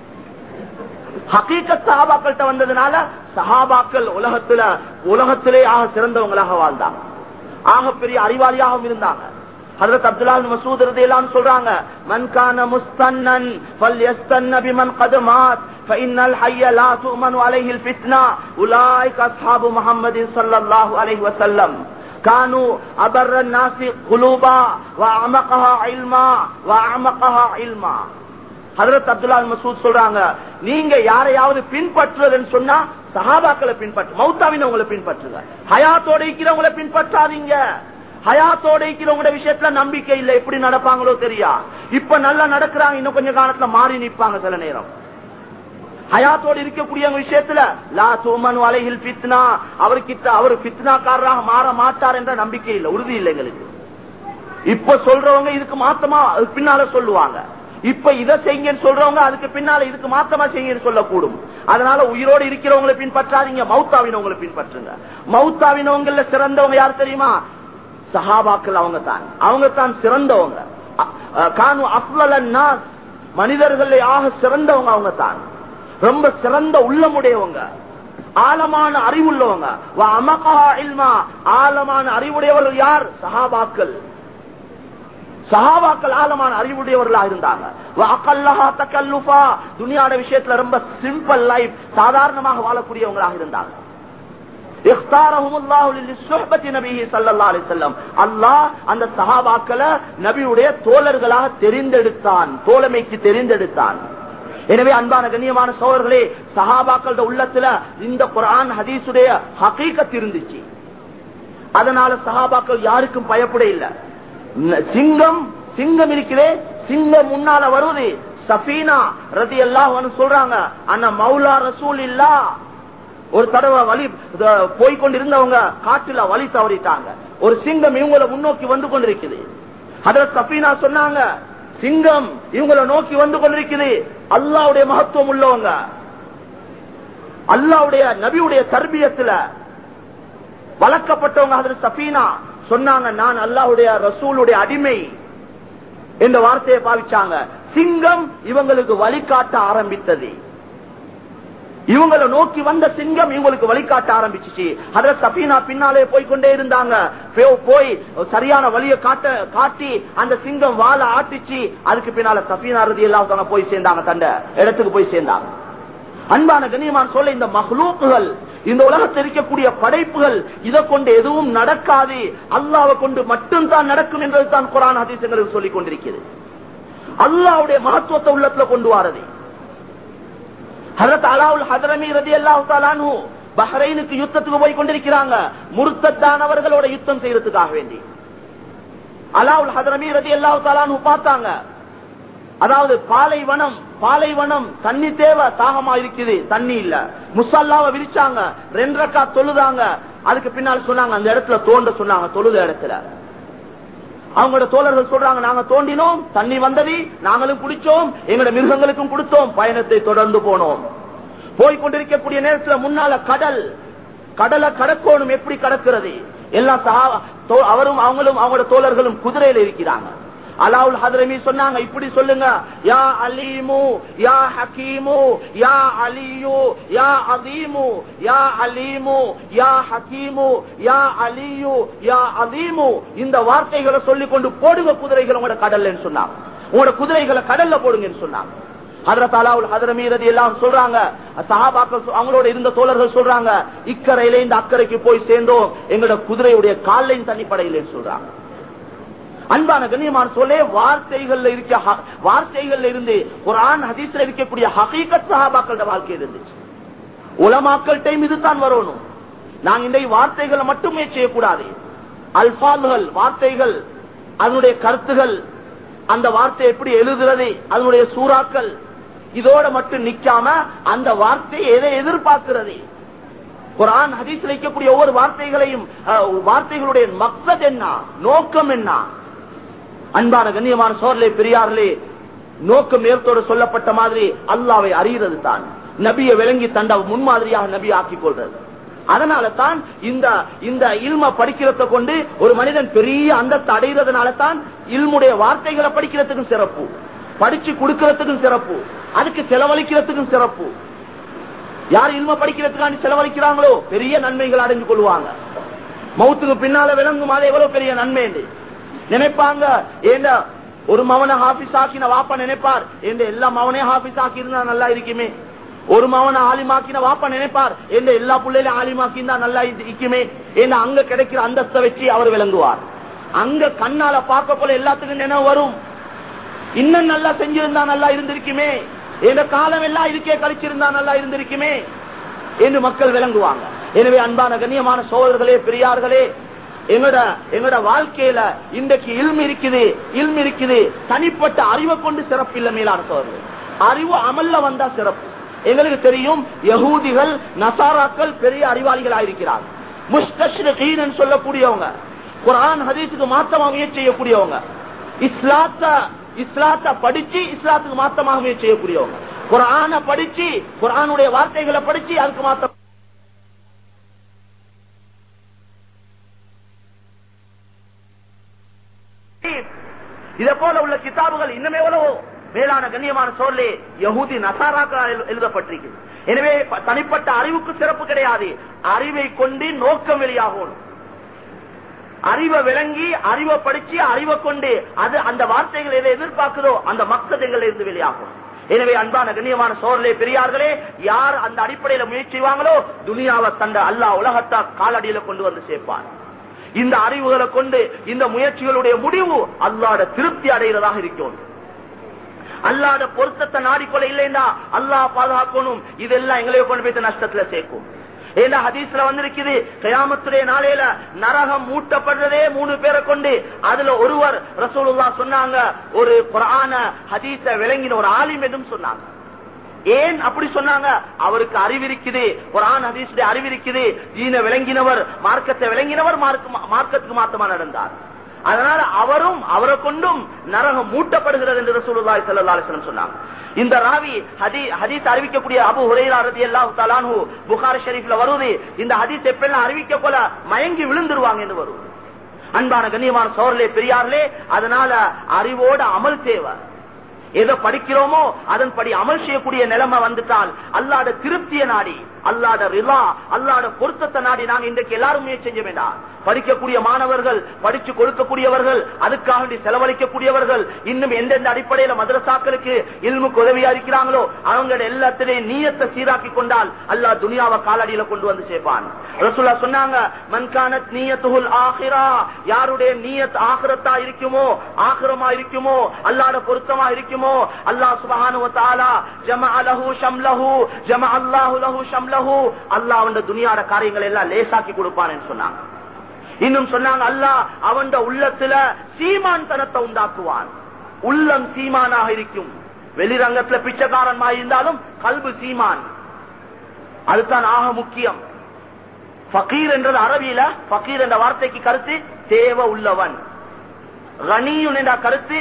ஹகீக்கத் சஹாபாக்கள்கிட்ட வந்ததுனால சஹாபாக்கள் உலகத்துல உலகத்திலே ஆக சிறந்தவங்களாக வாழ்ந்தாங்க ஆக பெரிய அறிவாளியாகவும் இருந்தாங்க ஹதரத் அப்துல்லா பின் மசூத் ரலியல்லாஹு அன்ஹு சொல்றாங்க மன் கான முஸ்தன்னன் ஃபல்யஸ்தன்ன பிமன் قد مات فإن الحي لا تؤمن عليه الفتنة أولئك أصحاب محمد صلى الله عليه وسلم كانوا أبر الناس قلوبا وأعمقها علما وأعمقها علما ஹதரத் அப்துல்லா பின் மசூத் சொல்றாங்க நீங்க யாரையாவது பின்பற்றுறதுன்னு சொன்னா சஹாபாக்களை பின்பற்று மௌத்தாவினவங்களை பின்பற்றுங்க ஹயாத்தோட இருக்கிறவங்களை பின்பற்றாதீங்க ஹயாத்தோட இருக்கிறவங்களோட விஷயத்துல நம்பிக்கை இல்ல எப்படி நடப்பாங்களோ தெரியா இப்ப நல்லா நடக்கிறாங்க இன்னும் கொஞ்சம் காலத்துல மாறி நிப்பாங்க சில நேரம் ஹயாத்தோடு இருக்கக்கூடிய விஷயத்துல லா தூமன் அலையில் பித்னா அவர்கிட்ட அவர் பித்னாக்காரராக மாற மாட்டார் என்ற நம்பிக்கை இல்ல உறுதி இல்லை எங்களுக்கு இப்ப சொல்றவங்க இதுக்கு மாத்தமா அதுக்கு பின்னால சொல்லுவாங்க இப்ப இதை செய்யுங்கன்னு சொல்றவங்க அதுக்கு பின்னால இதுக்கு மாத்தமா செய்யுங்கன்னு சொல்லக்கூடும் அதனால உயிரோடு இருக்கிறவங்களை பின்பற்றாதீங்க மௌத்தாவினவங்களை பின்பற்றுங்க மௌத்தாவினவங்கள சிறந்தவங்க யார் தெரியுமா சஹாபாக்கள் அவங்க தான் அவங்க தான் சிறந்தவங்க அ- அ- கானு அஃலல் நாஸ் மனிதர்கள் ஆக சிறந்தவங்க அவங்க தான் ரொம்ப சிறந்த உள்ளமுடையவங்க ஆழமான அறிவுள்ளவங்க வ அமகஹா இல்மா ஆழமான அறிவுடையவர்கள் யார் சஹாபாக்கள் சஹாபாக்கள் ஆழமான அறிவுடையவர்களாக இருந்தாங்க வ அகல்லஹா தகல்லுஃபா துனியாட விஷயத்துல ரொம்ப சிம்பிள் லைஃப் சாதாரணமாக வாழக்கூடியவங்களாக இருந்தாங்க இஃப்தாரஹும் அல்லாஹு லிஸ்ஸுஹ்பத்தி நபிஹி ஸல்லல்லாஹு அலைஹி வஸல்லம் அல்லாஹ் அந்த சஹாபாக்களை நபியுடைய தோழர்களாக தெரிந்தெடுத்தான் தோழமைக்கு தெரிந்தெடுத்தான் எனவே அன்பான கண்ணியமான சோழர்களே சஹாபாக்களோட உள்ளத்துல இந்த குர்ஆன் ஹதீஸுடைய ஹகீகத் இருந்துச்சு அதனால சஹாபாக்கள் யாருக்கும் பயப்பட இல்ல ந- சிங்கம் சிங்கம் இருக்கிறே சிங்கம் முன்னால வருவது சஃபீனா ரதி எல்லாம் சொல்றாங்க அண்ணா மௌலா ரசூல் இல்லா ஒரு தடவை வழி த- போய்க்கொண்டிருந்தவங்க காட்டுல வழி தவறிட்டாங்க ஒரு சிங்கம் இவங்களை முன்னோக்கி வந்து கொண்டிருக்குது அதுல சஃபீனா சொன்னாங்க சிங்கம் இவங்களை நோக்கி வந்து கொண்டிருக்குது அல்லாவுடைய மகத்துவம் உள்ளவங்க அல்லாவுடைய நபியுடைய தர்பியத்துல வளர்க்கப்பட்டவங்க அதில் சஃபீனா சொன்னாங்க நான் அல்லாஹ்வுடைய ரசூலுடைய அடிமை என்ற வார்த்தையை பாவிச்சாங்க சிங்கம் இவங்களுக்கு வழிகாட்ட ஆரம்பித்தது இவங்களை நோக்கி வந்த சிங்கம் இவங்களுக்கு வழிகாட்ட ஆரம்பிச்சிச்சு அதுல சபீனா பின்னாலே போய்க்கொண்டே இருந்தாங்க போ- போய் சரியான வழியை காட்ட காட்டி அந்த சிங்கம் வாழை ஆட்டிச்சு அதுக்கு பின்னால சபீனா ரதி எல்லாம் போய் சேர்ந்தாங்க தண்ட இடத்துக்கு போய் சேர்ந்தாங்க அன்பான கண்ணியமான் சொல்ல இந்த மஹ்லூக்குகள் இந்த உலகத்தில் இருக்கக்கூடிய படைப்புகள் இதை கொண்டு எதுவும் நடக்காது அல்லாவை கொண்டு மட்டும்தான் நடக்கும் என்பது தான் குரான் ஹதீசங்களுக்கு சொல்லிக் கொண்டிருக்கிறது அல்லாவுடைய மகத்துவத்தை உள்ளத்துல கொண்டு வாரது ஹரத் அலாவுல் ஹதரமி ரதி அல்லாஹு பஹ்ரைனுக்கு யுத்தத்துக்கு போய் கொண்டிருக்கிறாங்க முருத்தத்தானவர்களோட யுத்தம் செய்யறதுக்காக வேண்டி அலாவுல் ஹதரமி ரதி அல்லாஹு பார்த்தாங்க அதாவது பாலைவனம் பாலைவனம் தண்ணி தேவை தாகமா இருக்குது தண்ணி இல்ல முசல்லாவை விரிச்சாங்க ரெண்டு ரக்கா தொழுதாங்க அதுக்கு பின்னால் சொன்னாங்க அந்த இடத்துல தோண்ட சொன்னாங்க தொழுத இடத்துல அவங்களோட தோழர்கள் சொல்றாங்க நாங்க தோண்டினோம் தண்ணி வந்தது நாங்களும் குடிச்சோம் எங்களோட மிருகங்களுக்கும் கொடுத்தோம் பயணத்தை தொடர்ந்து போனோம் போய் கொண்டிருக்கக்கூடிய நேரத்துல முன்னால கடல் கடலை கடக்கோணும் எப்படி கடக்கிறது எல்லாம் சஹா- தோ- அவரும் அவங்களும் அவங்களோட தோழர்களும் குதிரையில இருக்கிறாங்க அலாவுல் ஹதரமி சொன்னாங்க இப்படி சொல்லுங்க யா அலீமு யா ஹக்கீமு யா அலியு யா அதீமு யா அலீமு யா ஹக்கீமு யா அலியு யா அதீமு இந்த வார்த்தைகளை சொல்லிக் கொண்டு போடுங்க குதிரைகள் உங்களோட கடல்ல சொன்னாங்க உங்களோட குதிரைகளை கடல்ல போடுங்கன்னு சொன்னாங்க ஹதரத் அலாவுல் ஹதரமி ரதி எல்லாம் சொல்றாங்க சஹாபாக்கள் சொ- அவங்களோட இருந்த தோழர்கள் சொல்றாங்க இக்கரையில இந்த அக்கறைக்கு போய் சேர்ந்தோம் எங்களோட குதிரையுடைய காலையும் தண்ணி படையிலேன்னு சொல்றாங்க அன்பான கண்ணியமான சொல்லே வார்த்தைகள்ல இருக்க ஹ- வார்த்தைகள்ல இருந்து குரான் ஹதீஸ்ல இருக்கக்கூடிய ஹகீகத் சஹாபாக்களோட வாழ்க்கை இருந்துச்சு உலமாக்கள் டைம் இதுதான் வரணும் நாங்க இந்த வார்த்தைகளை மட்டுமே செய்யக்கூடாது அல்பால்கள் வார்த்தைகள் அதனுடைய கருத்துகள் அந்த வார்த்தை எப்படி எழுதுறது அதனுடைய சூறாக்கள் இதோட மட்டும் நிக்காம அந்த வார்த்தையை எதை எதிர்பார்க்கிறது குரான் ஹதீஸ் வைக்கக்கூடிய ஒவ்வொரு வார்த்தைகளையும் அஹ், வார்த்தைகளுடைய மக்சத் என்ன நோக்கம் என்ன அன்பான கண்ணியமான சோர்லே பெரியார்களே நோக்கம் நேரத்தோடு சொல்லப்பட்ட மாதிரி அல்லாவை அறிகிறது தான் நபியை விளங்கி தண்ட முன்மாதிரியாக நபி ஆக்கிக் கொள்றது அதனால தான் இந்த இந்த இல்ம படிக்கிறத கொண்டு ஒரு மனிதன் பெரிய அந்தஸ்து அடைகிறதுனால தான் இல்முடைய வார்த்தைகளை படிக்கிறதுக்கும் சிறப்பு படிச்சு கொடுக்கறதுக்கும் சிறப்பு அதுக்கு செலவழிக்கிறதுக்கும் சிறப்பு யார் இல்ம படிக்கிறதுக்காண்டி செலவழிக்கிறாங்களோ பெரிய நன்மைகள் அடைஞ்சு கொள்வாங்க மௌத்துக்கு பின்னால விளங்கும் அது எவ்வளவு பெரிய நன்மை என்று நினைப்பாங்க ஏண்டா ஒரு மவனை ஹாபிஸ் ஆக்கின வாப்பா நினைப்பார் எந்த எல்லா மவனையும் ஹாபிஸ் ஆக்கி இருந்தா நல்லா இருக்குமே ஒரு மவனை ஆலிமாக்கின வாப்பா நினைப்பார் எந்த எல்லா பிள்ளையிலும் ஆலிமாக்கி இருந்தா நல்லா இது- இருக்குமே ஏன்னா அங்க கிடைக்கிற அந்தஸ்தை வச்சு அவர் விளங்குவார் அங்க கண்ணால பார்க்க போல எல்லாத்துக்கும் நினைவு வரும் இன்னும் நல்லா செஞ்சிருந்தா நல்லா இருந்திருக்குமே என்ற காலம் எல்லாம் இதுக்கே கழிச்சிருந்தா நல்லா இருந்திருக்குமே என்று மக்கள் விளங்குவாங்க எனவே அன்பான கண்ணியமான சோதர்களே பெரியார்களே எங்கட எங்கட வாழ்க்கையில இன்றைக்கு இல்மு இருக்குது இல்மு இருக்குது தனிப்பட்ட அறிவை கொண்டு சிறப்பு இல்ல மேலான சோதர்கள் அறிவு அமல்ல வந்தா சிறப்பு எங்களுக்கு தெரியும் யகூதிகள் நசாராக்கள் பெரிய அறிவாளிகள் ஆயிருக்கிறார் முஸ்தீன் சொல்லக்கூடியவங்க குரான் ஹதீஸுக்கு மாற்றமா முயற்சி செய்யக்கூடியவங்க இஸ்லாத்த இஸ்லாத்த படிச்சு இஸ்லாத்துக்கு மாத்தமாக முயற்சி செய்யக்கூடியவங்க குரான படிச்சு குரானுடைய வார்த்தைகளை படிச்சு அதுக்கு மாத்த இதை போல உள்ள கிதாபுகள் இன்னும் எவ்வளவோ மேலான கண்ணியமான சொல்லி யகூதி நசாராக்கள் எழுதப்பட்டிருக்கிறது எனவே ப- தனிப்பட்ட அறிவுக்கு சிறப்பு கிடையாது அறிவை கொண்டு நோக்கம் வெளியாகணும் அறிவை விளங்கி அறிவை படிச்சு அறிவை கொண்டு அது அந்த வார்த்தைகள் எதை எதிர்பார்க்குதோ அந்த மக்கள் இருந்து வெளியாகும் எனவே அன்பான கண்ணியமான சோழர்களே பெரியார்களே யார் அந்த அடிப்படையில முயற்சி செய்வாங்களோ துனியாவை தந்த அல்லாஹ் உலகத்தா காலடியில கொண்டு வந்து சேர்ப்பார் இந்த அறிவுகளை கொண்டு இந்த முயற்சிகளுடைய முடிவு அல்லாட திருப்தி அடைகிறதாக இருக்கும் அல்லாத பொருத்தத்தை நாடிக்கொள்ள இல்லைன்னா அல்லாஹ் பாதுகாக்கணும் இதெல்லாம் எங்களையோ கொண்டு போய் நஷ்டத்துல சேர்க்கும் ஏன்னா ஹதீஸ்ல வந்திருக்குது கயாமத்துடைய நாளையில நரகம் மூட்டப்படுறதே மூணு பேரை கொண்டு அதுல ஒருவர் ரசூலுல்லா சொன்னாங்க ஒரு குரான ஹதீஸ விளங்கின ஒரு ஆலிம் என்றும் சொன்னாங்க ஏன் அப்படி சொன்னாங்க அவருக்கு அறிவிருக்குது குரான் ஹதீஸுடைய அறிவிருக்குது தீன விளங்கினவர் மார்க்கத்தை விளங்கினவர் மார்க்க- மார்க்கத்துக்கு மாத்தமா நடந்தார் அதனால அவரும் அவரை கொண்டும் நரகம் மூட்டப்படுகிறது என்று ரசூலுல்லாஹி ஸல்லல்லாஹு அலைஹி வஸல்லம் சொன்னாங்க இந்த ராவி ஹதீ- ஹதீஸ் அறிவிக்கக்கூடிய அபு ஹுரைரா ரலியல்லாஹு தஆலா அன்ஹு புகாரி ஷரீஃப்ல வருது இந்த ஹதீஸ் எப்பெல்லாம் அறிவிக்க போல மயங்கி விழுந்துருவாங்க என்று வருது அன்பான கண்ணியமான சோழர்களே பெரியார்களே அதனால அறிவோட அமல் தேவை எதை படிக்கிறோமோ அதன்படி அமல் செய்யக்கூடிய நிலைமை வந்துட்டால் அல்லாட திருப்திய நாடி அல்லாட ரிலா அல்லாட பொருத்தத்தை நாடி நாங்க இன்றைக்கு எல்லாரும் முயற்சி செய்ய வேண்டாம் படிக்கக்கூடிய மாணவர்கள் படிச்சு கொடுக்கக்கூடியவர்கள் அதுக்காக வேண்டி செலவழிக்கக்கூடியவர்கள் இன்னும் எந்தெந்த அடிப்படையில மதரசாக்களுக்கு இல்முக்கு உதவியா இருக்கிறாங்களோ அவங்க எல்லாத்திலையும் நீயத்தை சீராக்கி கொண்டால் அல்லாஹ் துனியாவை காலடியில கொண்டு வந்து சேர்ப்பான் ரசூல்லா சொன்னாங்க மன்கானத் நீயத்துல் ஆஹிரா யாருடைய நீயத் ஆகிரத்தா இருக்குமோ ஆகிரமா இருக்குமோ அல்லாட பொருத்தமா இருக்குமோ அல்லாஹ் சுபஹானு வ தஆலா ஜமஅ லஹு ஷம்லஹு ஜமஅ அல்லாஹு லஹு ஷம்லஹு அல்லாஹ் அவன் துனியாட காரியங்களை எல்லாம் லேசாக்கி கொடுப்பான்னு சொன்னாங்க இன்னும் சொன்னாங்க அல்லாஹ் அவன் உள்ளத்துல சீமான் தனத்தை உண்டாக்குவான் உள்ளம் சீமானாக இருக்கும் வெளிரங்கத்துல பிச்சைக்காரன் இருந்தாலும் கல்பு சீமான் அதுதான் ஆக முக்கியம் ஃபகீர் என்றது அரபியில ஃபகீர் என்ற வார்த்தைக்கு கருத்து தேவை உள்ளவன் கனியுன் என்ற கருத்து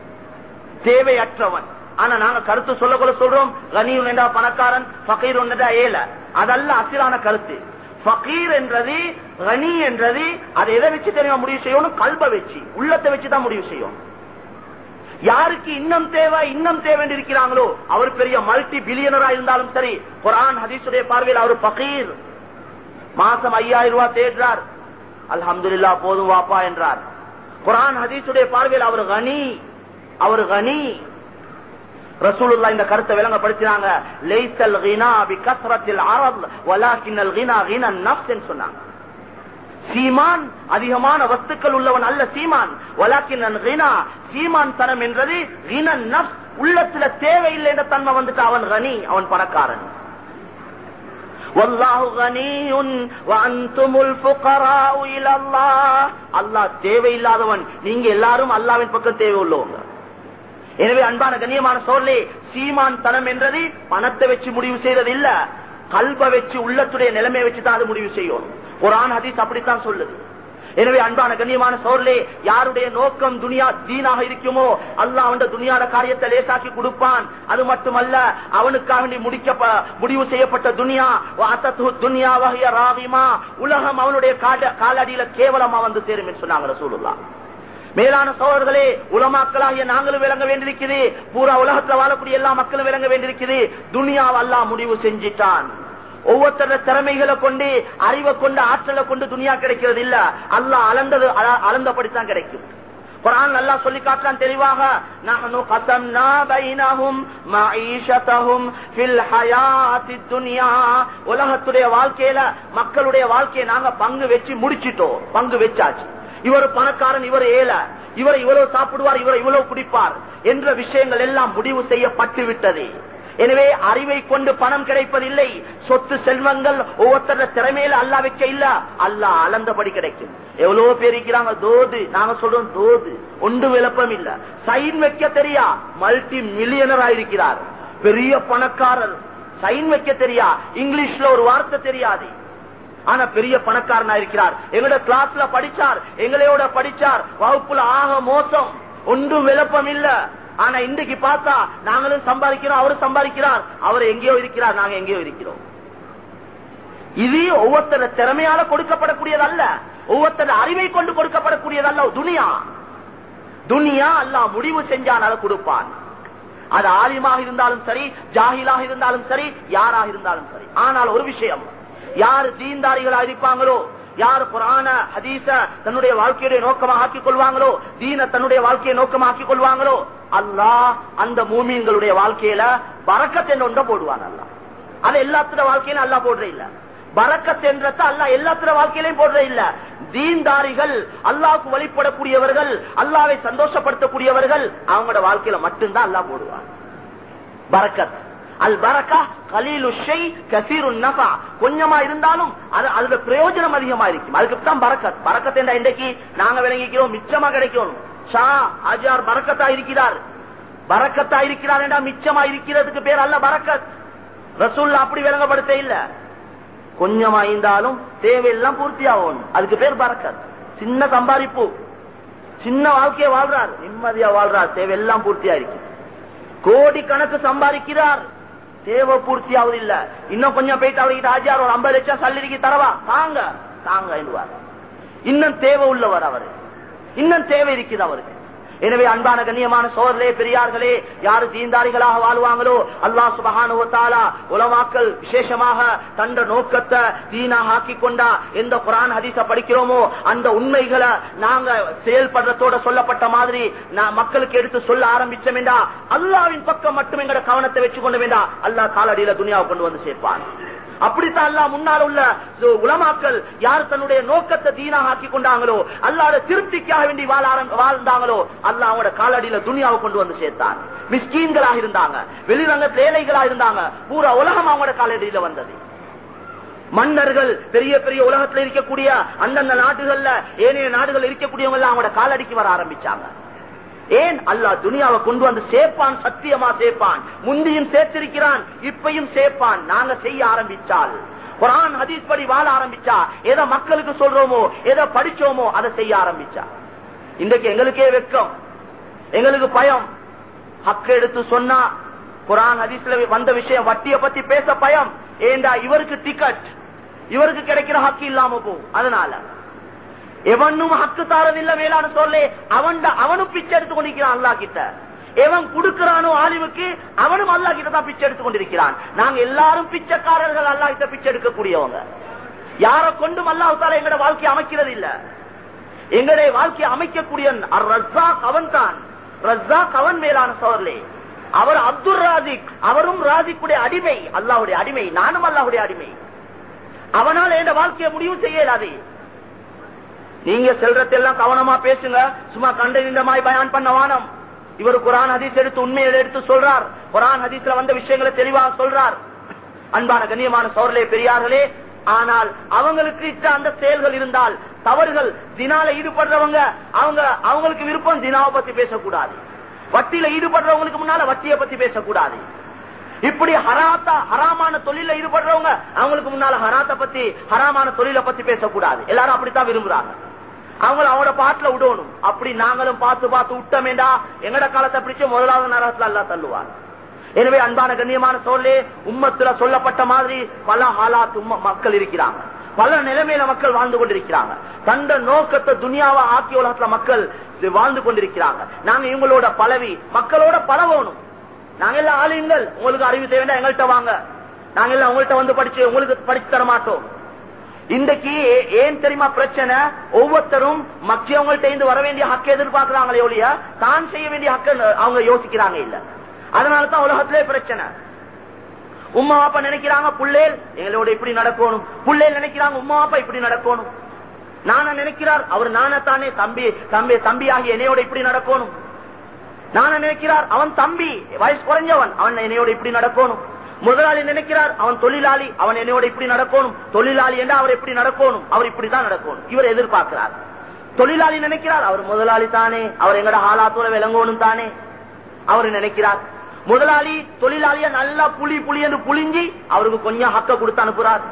தேவையற்றவன் ஆனா நாங்க கருத்து சொல்ல கூட சொல்றோம் கனியுன் என்றா பணக்காரன் ஃபகீர் என்றா ஏல அதல்ல அசிலான கருத்து ஃபகீர் என்றது கனி என்றது அதை எதை வச்சு தெரியுமா முடிவு செய்யணும் கல்ப வச்சு உள்ளத்தை வச்சு தான் முடிவு செய்யும் யாருக்கு இன்னும் தேவை இன்னும் தேவை என்று இருக்கிறாங்களோ அவர் பெரிய மல்டி பில்லியனரா இருந்தாலும் சரி குரான் ஹதீஸுடைய பார்வையில் அவர் பகீர் மாசம் ஐயாயிரம் ரூபாய் தேடுறார் அல்ஹம்துலில்லா போதும் வாப்பா என்றார் குரான் ஹதீஸுடைய பார்வையில் அவர் கனி அவர் கனி ரசூலுல்லா இந்த கருத்தை விளங்கப்படுத்தினாங்க லைசல் கினா பி கஸ்ரத்தில் அரத் வலாக்கினல் கினா கினா நஃப்ஸ் சொன்னாங்க சீமான் அதிகமான வஸ்துக்கள் உள்ளவன் அல்ல சீமான் வலாக்கின் சீமான் தனம் என்றது உள்ளத்துல தேவையில்லை என்ற தன்மை வந்துட்டு அவன் கனி அவன் பணக்காரன் அல்லாஹ் தேவையில்லாதவன் நீங்க எல்லாரும் அல்லாவின் பக்கம் தேவை உள்ளவங்க எனவே அன்பான கண்ணியமான சோழலே சீமான் தனம் என்றது பணத்தை வச்சு முடிவு செய்யறது இல்ல கல்ப வச்சு உள்ளத்துடைய நிலைமையை வச்சு தான் அது முடிவு செய்யும் ஒரு ஆண் ஹதீஸ் அப்படித்தான் சொல்லுது எனவே அன்பான கண்ணியமான சோர்லே யாருடைய நோக்கம் துனியா தீனாக இருக்குமோ அல்லாஹ் அவன் துனியாட காரியத்தை லேசாக்கி கொடுப்பான் அது மட்டுமல்ல அவனுக்காக முடிக்க முடிவு செய்யப்பட்ட துனியா துனியா வகைய ராவிமா உலகம் அவனுடைய காலடியில கேவலமா வந்து சேரும் என்று சொன்னாங்க ரசூலுல்லா மேலான சோழர்களே உலமாக்களாகிய நாங்களும் விளங்க வேண்டியிருக்குது பூரா உலகத்துல வாழக்கூடிய எல்லா மக்களும் விளங்க வேண்டியிருக்குது துனியாவை அல்லாஹ் முடிவு செஞ்சிட்டான் ஒவ்வொருத்தர திறமைகளை கொண்டு அறிவை கொண்டு ஆற்றலை கொண்டு துணியா கிடைக்கிறது இல்ல அல்ல அளந்தது அளந்தபடித்தான் கிடைக்கும் குரான் நல்லா சொல்லி காட்டலாம் தெளிவாக நஹனு கஸம்னா பைனஹும் மஈஷதஹும் ஃபில் ஹயாத்தித் துன்யா உலகத்துடைய வாழ்க்கையில மக்களுடைய வாழ்க்கையை நாங்க பங்கு வெச்சு முடிச்சிட்டோம் பங்கு வெச்சாச்சு இவர் பணக்காரன் இவர் ஏல இவர் இவ்வளவு சாப்பிடுவார் இவர் இவ்வளவு குடிப்பார் என்ற விஷயங்கள் எல்லாம் முடிவு செய்யப்பட்டு விட்டது எனவே அறிவை கொண்டு பணம் கிடைப்பதில்லை சொத்து செல்வங்கள் ஒவ்வொருத்தர திறமையில அல்லா வைக்க இல்ல அல்லா அளந்தபடி கிடைக்கும் எவ்வளவு பேர் இருக்கிறாங்க தோது நாங்க சொல்றோம் தோது ஒன்று விளப்பம் இல்ல சைன் வைக்க தெரியா மல்டி மில்லியனர் ஆயிருக்கிறார் பெரிய பணக்காரர் சைன் வைக்க தெரியா இங்கிலீஷ்ல ஒரு வார்த்தை தெரியாது ஆனா பெரிய பணக்காரனா இருக்கிறார் எங்களோட கிளாஸ்ல படிச்சார் எங்களையோட படிச்சார் வகுப்புல ஆக மோசம் ஒன்றும் விளப்பம் இல்ல ஆனா இன்றைக்கு பார்த்தா நாங்களும் சம்பாதிக்கிறோம் அவரும் சம்பாதிக்கிறார் அவர் எங்கேயோ இருக்கிறார் நாங்க எங்கேயோ இருக்கிறோம் இது ஒவ்வொருத்தர திறமையால கொடுக்கப்படக்கூடியது அல்ல ஒவ்வொருத்தர அறிவை கொண்டு கொடுக்கப்படக்கூடியது அல்ல துனியா துனியா அல்ல முடிவு செஞ்சானால கொடுப்பான் அது ஆலிமாக இருந்தாலும் சரி ஜாகிலாக இருந்தாலும் சரி யாராக இருந்தாலும் சரி ஆனால் ஒரு விஷயம் யாரு தீன்தாரிகளா இருப்பாங்களோ யார் குரான ஹதீச தன்னுடைய வாழ்க்கையுடைய நோக்கமாக ஆக்கிக் கொள்வாங்களோ தீன தன்னுடைய வாழ்க்கையை நோக்கமாக்கிக் கொள்வாங்களோ அல்லாஹ் அந்த மூமீன்களுடைய வாழ்க்கையில பறக்கத் என்ற ஒன்றை போடுவான் அல்லா அது எல்லாத்துட வாழ்க்கையிலும் அல்லா போடுற இல்ல பறக்கத் என்றத அல்லா எல்லாத்துட வாழ்க்கையிலையும் போடுற இல்ல தீன்தாரிகள் அல்லாவுக்கு வழிபடக்கூடியவர்கள் அல்லாவை சந்தோஷப்படுத்தக்கூடியவர்கள் அவங்களோட வாழ்க்கையில மட்டும்தான் அல்லா போடுவான் பறக்கத் அல் பரக்கா கலீலு கசீரு நஃபா கொஞ்சமா இருந்தாலும் அது அதுல பிரயோஜனம் அதிகமா இருக்கும் அதுக்கு தான் பறக்கத் பறக்கத் என்ற இன்றைக்கு நாங்க விளங்கிக்கிறோம் மிச்சமா கிடைக்கும் ஷா ஆஜார் பறக்கத்தா இருக்கிறார் பறக்கத்தா இருக்கிறார் என்றா மிச்சமா இருக்கிறதுக்கு பேர் அல்ல பறக்கத் ரசூல் அப்படி விளங்கப்படுத்த இல்ல கொஞ்சமா இருந்தாலும் தேவையெல்லாம் பூர்த்தி ஆகும் அதுக்கு பேர் பறக்கத் சின்ன சம்பாதிப்பு சின்ன வாழ்க்கையை வாழ்றார் நிம்மதியா வாழ்றார் தேவையெல்லாம் பூர்த்தியா இருக்கு கோடி கணக்கு சம்பாதிக்கிறார் தேவை பூர்த்தி ஆகுது இல்ல இன்னும் கொஞ்சம் போயிட்டு அவர்கிட்ட ஆஜியார் ஒரு ஐம்பது லட்சம் சல்லடிக்கு தரவா தாங்க தாங்க என்றுவார் இன்னும் தேவை உள்ளவர் அவரு இன்னும் தேவை இருக்குது அவருக்கு எனவே அன்பான கண்ணியமான சோழர்களே பெரியார்களே யாரு தீந்தாரிகளாக வாழ்வாங்களோ அல்லா சுபகானுவத்தாலா உலமாக்கல் விசேஷமாக தன்ற நோக்கத்தை தீனாக ஆக்கி கொண்டா எந்த குரான் ஹதீச படிக்கிறோமோ அந்த உண்மைகளை நாங்க செயல்படுறதோட சொல்லப்பட்ட மாதிரி மக்களுக்கு எடுத்து சொல்ல ஆரம்பிச்சோம் வேண்டா அல்லாவின் பக்கம் மட்டும் எங்கட கவனத்தை வச்சு கொண்டு வேண்டா அல்லா காலடியில துணியாவை கொண்டு வந்து சேர்ப்பான் அப்படித்தான் அல்லா முன்னால் உள்ள உலமாக்கள் யார் தன்னுடைய நோக்கத்தை தீனாக ஆக்கி கொண்டாங்களோ அல்லாத திருப்திக்காக வேண்டி வாழ வாழ்ந்தாங்களோ அல்லா அவங்களோட காலடியில துணியாவை கொண்டு வந்து சேர்த்தான் மிஸ்கீன்களாக இருந்தாங்க வெளிரங்க ஏழைகளாக இருந்தாங்க பூரா உலகம் அவங்களோட காலடியில வந்தது மன்னர்கள் பெரிய பெரிய உலகத்தில் இருக்கக்கூடிய அந்தந்த நாடுகள்ல ஏனைய நாடுகள் இருக்கக்கூடியவங்க அவங்களோட காலடிக்கு வர ஆரம்பிச்சாங்க ஏன் அல்லாஹ் துனியாவை கொண்டு வந்து சேர்ப்பான் சத்தியமா சேர்ப்பான் முந்தியும் சேர்த்திருக்கிறான் இப்பையும் சேர்ப்பான் நாங்க செய்ய ஆரம்பிச்சால் குரான் ஹதீஸ் படி வாழ ஆரம்பிச்சா எதை மக்களுக்கு சொல்றோமோ எதை படிச்சோமோ அதை செய்ய ஆரம்பிச்சா இன்றைக்கு எங்களுக்கே வெக்கம் எங்களுக்கு பயம் ஹக்க எடுத்து சொன்னா குரான் ஹதீஸ்ல வந்த விஷயம் வட்டியை பத்தி பேச பயம் ஏண்டா இவருக்கு டிக்கெட் இவருக்கு கிடைக்கிற ஹக்கு இல்லாம போகும் அதனால எவனும் ஹக்கு தாரதில்ல மேலான சொல்லே அவன் அவனும் பிச்சை எடுத்து கொண்டிருக்கிறான் அல்லா கிட்ட எவன் கொடுக்கிறானோ ஆலிவுக்கு அவனும் அல்லா கிட்ட தான் பிச்சை எடுத்துக் கொண்டிருக்கிறான் நாங்க எல்லாரும் பிச்சைக்காரர்கள் அல்லா கிட்ட பிச்சை எடுக்கக்கூடியவங்க யார கொண்டும் அல்லாஹால எங்கட வாழ்க்கையை அமைக்கிறது இல்ல எங்களுடைய வாழ்க்கையை அமைக்கக்கூடிய ரஸ்ஸாக் அவன் தான் ரஸ்ஸாக் அவன் மேலான சோர்லே அவர் அப்துல் ராஜிக் அவரும் ராஜிக்குடைய அடிமை அல்லாவுடைய அடிமை நானும் அல்லாவுடைய அடிமை அவனால் என் வாழ்க்கையை முடிவு செய்ய இயலாது நீங்க செல்றதெல்லாம் கவனமா பேசுங்க சும்மா கண்ட நின்றமாய் பயான் பண்ண வானம் இவர் குரான் ஹதீஸ் எடுத்து உண்மையை எடுத்து சொல்றார் குரான் ஹதீஸ்ல வந்த விஷயங்களை தெளிவாக சொல்றார் அன்பான கண்ணியமான சோழலே பெரியார்களே ஆனால் அவங்களுக்கு இட்ட அந்த செயல்கள் இருந்தால் தவறுகள் தினால ஈடுபடுறவங்க அவங்க அவங்களுக்கு விருப்பம் தினாவை பத்தி பேசக்கூடாது வட்டியில ஈடுபடுறவங்களுக்கு முன்னால வட்டியை பத்தி பேசக்கூடாது இப்படி ஹராத்தா ஹராமான தொழில ஈடுபடுறவங்க அவங்களுக்கு முன்னால ஹராத்த பத்தி ஹராமான தொழிலை பத்தி பேசக்கூடாது எல்லாரும் அப்படித்தான் விரும்புறாங்க அவங்கள அவங்களோட பாட்டுல விடணும் அப்படி நாங்களும் பார்த்து பார்த்து விட்டமேண்டா எங்கட காலத்தை பிடிச்சு முதலாவது நரகத்துல அல்லா தள்ளுவார் எனவே அன்பான கண்ணியமான சொல்லே உம்மத்துல சொல்லப்பட்ட மாதிரி பல ஹாலாத் உம்ம மக்கள் இருக்கிறாங்க பல நிலைமையில மக்கள் வாழ்ந்து கொண்டிருக்கிறாங்க தந்த நோக்கத்தை துனியாவை ஆக்கிய உலகத்துல மக்கள் வாழ்ந்து கொண்டிருக்கிறாங்க நாங்க இவங்களோட பலவி மக்களோட பழகணும் நாங்க எல்லாம் ஆளுங்கள் உங்களுக்கு அறிவு தேவையா எங்கள்கிட்ட வாங்க நாங்க எல்லாம் உங்கள்கிட்ட வந்து படிச்சு உங்களுக்கு படிச்சு தர மாட்டோம் இன்றைக்கு ஏன் தெரியுமா பிரச்சனை ஒவ்வொருத்தரும் மக்கியவங்கள்ட்ட இருந்து வர வேண்டிய ஹக்க எதிர்பார்க்கிறாங்களே ஒழிய தான் செய்ய வேண்டிய ஹக்க அவங்க யோசிக்கிறாங்க இல்ல அதனாலதான் உலகத்திலே பிரச்சனை உமா அப்பா நினைக்கிறாங்க புள்ளேல் எங்களோட இப்படி நடக்கணும் புள்ளேல் நினைக்கிறாங்க உமா அப்பா இப்படி நடக்கணும் நானா நினைக்கிறார் அவர் நானத்தானே தம்பி தம்பி தம்பி ஆகிய என்னையோட இப்படி நடக்கணும் நானா நினைக்கிறார் அவன் தம்பி வயசு குறைஞ்சவன் அவன் என்னையோட இப்படி நடக்கணும் முதலாளி நினைக்கிறார் அவன் தொழிலாளி அவன் என்னையோட இப்படி நடக்கணும் தொழிலாளி என்றா அவர் எப்படி நடக்கணும் அவர் இப்படிதான் நடக்கணும் இவர் எதிர்பார்க்கிறார் தொழிலாளி நினைக்கிறார் அவர் முதலாளி தானே அவர் எங்கட ஆளாத்தோட விளங்கணும் தானே அவர் நினைக்கிறார் முதலாளி தொழிலாளிய நல்லா புளி புளி என்று புளிஞ்சி அவருக்கு கொஞ்சம் ஹக்க கொடுத்து அனுப்புறார்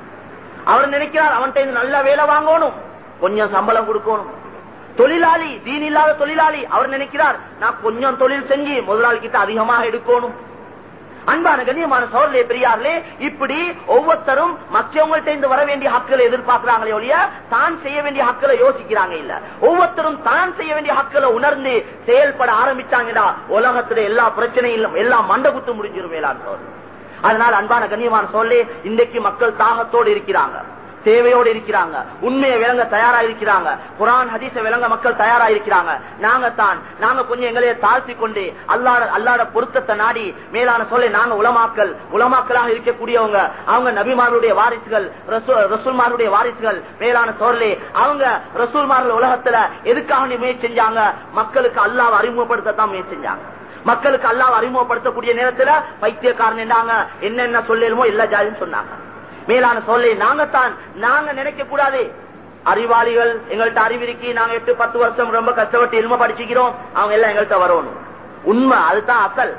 அவர் நினைக்கிறார் அவன்கிட்ட நல்ல வேலை வாங்கணும் கொஞ்சம் சம்பளம் கொடுக்கணும் தொழிலாளி தீன் இல்லாத தொழிலாளி அவர் நினைக்கிறார் நான் கொஞ்சம் தொழில் செஞ்சு முதலாளி கிட்ட அதிகமாக எடுக்கணும் அன்பான கண்ணியமான சோழலே பெரியார்களே இப்படி ஒவ்வொருத்தரும் மற்றவங்கள்ட்ட இருந்து வர வேண்டிய ஹக்களை எதிர்பார்க்கிறாங்களே ஒழிய தான் செய்ய வேண்டிய ஹக்களை யோசிக்கிறாங்க இல்ல ஒவ்வொருத்தரும் தான் செய்ய வேண்டிய ஹக்களை உணர்ந்து செயல்பட ஆரம்பிச்சாங்கடா உலகத்துல எல்லா பிரச்சனையும் எல்லாம் மண்ட குத்து முடிஞ்சிரும் மேலான் சோழ் அதனால அன்பான கண்ணியமான சொல்லே இன்றைக்கு மக்கள் தாகத்தோடு இருக்கிறாங்க தேவையோடு இருக்கிறாங்க உண்மையை விளங்க தயாரா இருக்கிறாங்க குரான் ஹதீச விளங்க மக்கள் தயாரா இருக்கிறாங்க நாங்க தான் நாங்க கொஞ்சம் எங்களையே தாழ்த்தி கொண்டு அல்லாட அல்லாட பொருத்தத்தை நாடி மேலான சொல்ல நாங்க உலமாக்கல் உலமாக்கலாக இருக்கக்கூடியவங்க அவங்க நபிமாருடைய வாரிசுகள் ரசூல்மாருடைய வாரிசுகள் மேலான சோர்லே அவங்க ரசூல்மார்கள் உலகத்துல எதுக்காக முயற்சி செஞ்சாங்க மக்களுக்கு அல்லாவை அறிமுகப்படுத்தத்தான் முயற்சி செஞ்சாங்க மக்களுக்கு அல்லாவை அறிமுகப்படுத்தக்கூடிய நேரத்துல பைத்தியக்காரன் என்னங்க என்னென்ன சொல்லலுமோ எல்லா ஜாதியும் சொன்னாங்க மேலான சொல்லை நாங்கத்தான் நாங்க நினைக்க கூடாது அறிவாளிகள் எங்கள்கிட்ட அறிவிருக்கி நாங்க எட்டு பத்து வருஷம் ரொம்ப கஷ்டப்பட்டு இல்ம படிச்சுக்கிறோம் அவங்க எல்லாம் எங்கள்கிட்ட வரணும் உண்மை அதுதான் அசல்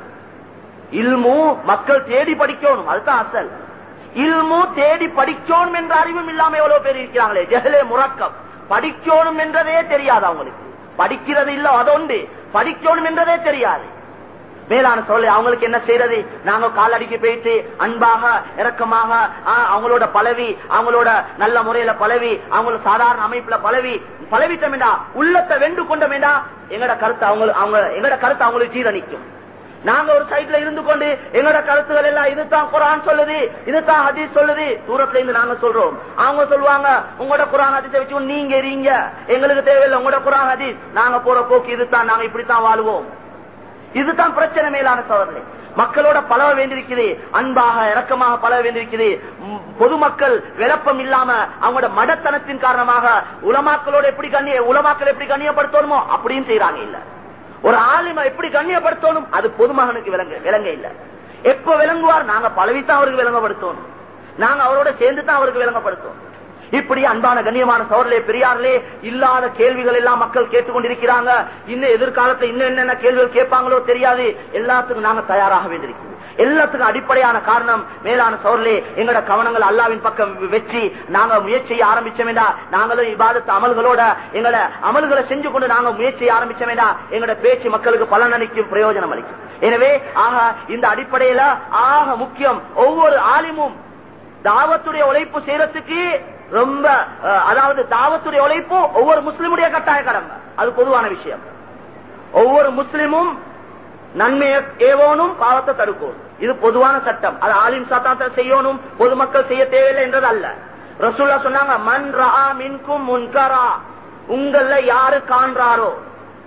இல்மு மக்கள் தேடி படிக்கணும் அதுதான் அசல் இல்மு தேடி படிக்கணும் என்ற அறிவும் இல்லாம எவ்வளவு பேர் இருக்கிறாங்களே ஜெகலே முறக்கம் படிக்கணும் என்றதே தெரியாது அவங்களுக்கு படிக்கிறது இல்ல அதொண்டு படிக்கணும் என்றதே தெரியாது மேலான சொல்ல அவங்களுக்கு என்ன செய்யறது நாங்க காலடிக்கு போயிட்டு அன்பாக இறக்கமாக அவங்களோட பழவி அவங்களோட நல்ல முறையில பழவி அவங்களோட சாதாரண அமைப்புல பழவி பழவிட்டோம்டா உள்ளத்தை வெண்டு கொண்டோமேடா எங்கட கருத்து அவங்க அவங்க எங்கட கருத்து அவங்களுக்கு ஜீரணிக்கும் நாங்க ஒரு சைட்ல இருந்து கொண்டு எங்களோட கருத்துகள் எல்லாம் இதுதான் குரான் சொல்லுது இதுதான் ஹதீஸ் சொல்லுது தூரத்துல இருந்து நாங்க சொல்றோம் அவங்க சொல்லுவாங்க உங்களோட குரான் ஹதீஸை வச்சு நீங்க எறீங்க எங்களுக்கு தேவையில்லை உங்களோட குரான் ஹதீஸ் நாங்க போற போக்கு இதுதான் நாங்க இப்படித்தான் வாழ்வோம் இதுதான் பிரச்சனை மேலான சோதனை மக்களோட பழக வேண்டியிருக்குது அன்பாக இறக்கமாக பழக வேண்டியிருக்குது பொதுமக்கள் விளப்பம் இல்லாம அவங்களோட மடத்தனத்தின் காரணமாக உலமாக்களோட எப்படி கண்ணிய உலமாக்கள் எப்படி கண்ணியப்படுத்தணுமோ அப்படியும் செய்யறாங்க இல்ல ஒரு ஆலிம எப்படி கண்ணியப்படுத்தணும் அது பொதுமகனுக்கு விளங்க விளங்க இல்ல எப்ப விளங்குவார் நாங்க பழவித்தான் அவருக்கு விளங்கப்படுத்தணும் நாங்க அவரோட சேர்ந்து தான் அவருக்கு விளங்கப்படுத்தணும் இப்படி அன்பான கண்ணியமான சோழர்களே பெரியார்களே இல்லாத கேள்விகள் எல்லாம் மக்கள் கேட்டுக்கொண்டிருக்கிறாங்க இன்னும் எதிர்காலத்துல இன்னும் என்னென்ன கேள்விகள் கேட்பாங்களோ தெரியாது எல்லாத்துக்கும் நாங்க தயாராக வேண்டியிருக்கிறோம் எல்லாத்துக்கும் அடிப்படையான காரணம் மேலான சோழலே எங்களோட கவனங்கள் அல்லாவின் பக்கம் வச்சு நாங்க முயற்சியை ஆரம்பிச்சோமேடா நாங்களும் இபாதத்து அமல்களோட எங்களோட அமல்களை செஞ்சு கொண்டு நாங்க முயற்சியை ஆரம்பிச்சோமேடா எங்களோட பேச்சு மக்களுக்கு பலன் அளிக்கும் பிரயோஜனம் அளிக்கும் எனவே ஆக இந்த அடிப்படையில ஆக முக்கியம் ஒவ்வொரு ஆலிமும் தாவத்துடைய உழைப்பு செய்யறதுக்கு ரொம்ப அதாவது தாவத்துடைய உழைப்பு ஒவ்வொரு முஸ்லிமுடைய கட்டாய கடமை அது பொதுவான விஷயம் ஒவ்வொரு முஸ்லிமும் நன்மையை ஏவோனும் பாவத்தை தடுக்கணும் இது பொதுவான சட்டம் அது ஆலிம் சத்தாத்தை செய்யணும் பொதுமக்கள் செய்ய தேவையில்லை என்றது அல்ல ரசூல்லா சொன்னாங்க மண் ரா மின்கும் முன்கரா உங்கள யாரு காண்றாரோ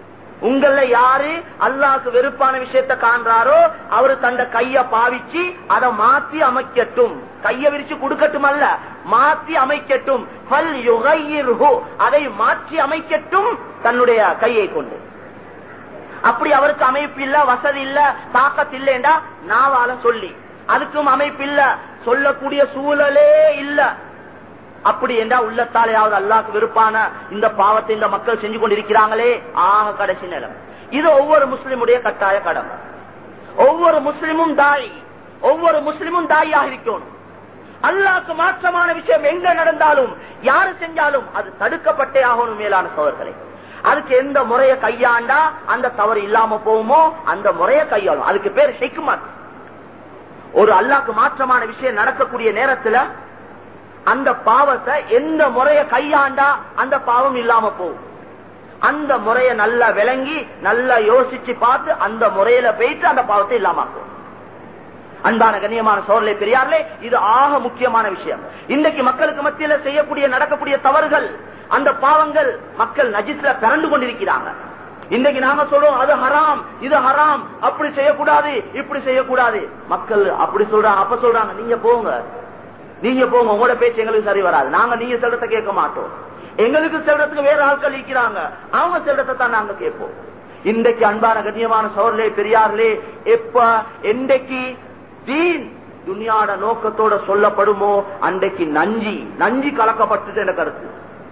உங்கள யாரு அல்லாஹ்க்கு வெறுப்பான விஷயத்த காண்றாரோ அவரு தந்த கைய பாவிச்சு அதை மாத்தி அமைக்கட்டும் கைய விரிச்சு கொடுக்கட்டும் அல்ல மாற்றி அமைக்கட்டும் பல் யுகையிர்ஹு. அதை மாற்றி அமைக்கட்டும் தன்னுடைய கையை கொண்டு அப்படி அவருக்கு அமைப்பு இல்ல வசதி இல்ல தாக்கத்து இல்லைண்டா நாவால சொல்லி அதுக்கும் அமைப்பு இல்ல சொல்லக்கூடிய சூழலே இல்ல அப்படி என்றா உள்ளத்தாலேயாவது அல்லாஹ்க்கு வெறுப்பான இந்த பாவத்தை இந்த மக்கள் செஞ்சு கொண்டிருக்கிறாங்களே ஆக கடைசி நிலம் இது ஒவ்வொரு முஸ்லிமுடைய கட்டாய கடமை ஒவ்வொரு முஸ்லிமும் தாய் ஒவ்வொரு முஸ்லிமும் தாயாக இருக்கணும் அல்லாஹ்க்கு மாற்றமான விஷயம் எங்க நடந்தாலும் யாரு செஞ்சாலும் அது தடுக்கப்பட்டே ஆகணும் மேலான சோதர்களை அதுக்கு எந்த முறையை கையாண்டா அந்த தவறு இல்லாம போகுமோ அந்த முறையை கையாளும் அதுக்கு பேர் ஷெய்குமாத் ஒரு அல்லாக்கு மாற்றமான விஷயம் நடக்கக்கூடிய நேரத்துல அந்த பாவத்தை எந்த முறைய கையாண்டா அந்த பாவம் இல்லாம போகும் அந்த முறைய நல்லா விளங்கி நல்லா யோசிச்சு பார்த்து அந்த முறையில போயிட்டு அந்த பாவத்தை இல்லாம போகும் அன்பான கண்ணியமான சோழலை பெரியார்களே இது ஆக முக்கியமான விஷயம் இன்றைக்கு மக்களுக்கு மத்தியில செய்யக்கூடிய நடக்கக்கூடிய தவறுகள் அந்த பாவங்கள் மக்கள் நஜிஸ்ல பிறந்து கொண்டிருக்கிறாங்க இன்றைக்கு நாங்க சொல்றோம் அது ஹராம் இது ஹராம் அப்படி செய்யக்கூடாது இப்படி செய்யக்கூடாது மக்கள் அப்படி சொல்றாங்க அப்ப சொல்றாங்க நீங்க போங்க நீங்க போங்க உங்களோட பேச்சு எங்களுக்கு சரி வராது நாங்க நீங்க சொல்றத கேட்க மாட்டோம் எங்களுக்கு செல்றதுக்கு வேற ஆட்கள் இருக்கிறாங்க அவங்க செல்றதை தான் நாங்க கேட்போம் இன்றைக்கு அன்பான கண்ணியமான சோழலே பெரியார்களே எப்ப என்றைக்கு தீன் துனியாட நோக்கத்தோட சொல்லப்படுமோ அன்றைக்கு நஞ்சி நஞ்சி கலக்கப்பட்டது என்ற கருத்து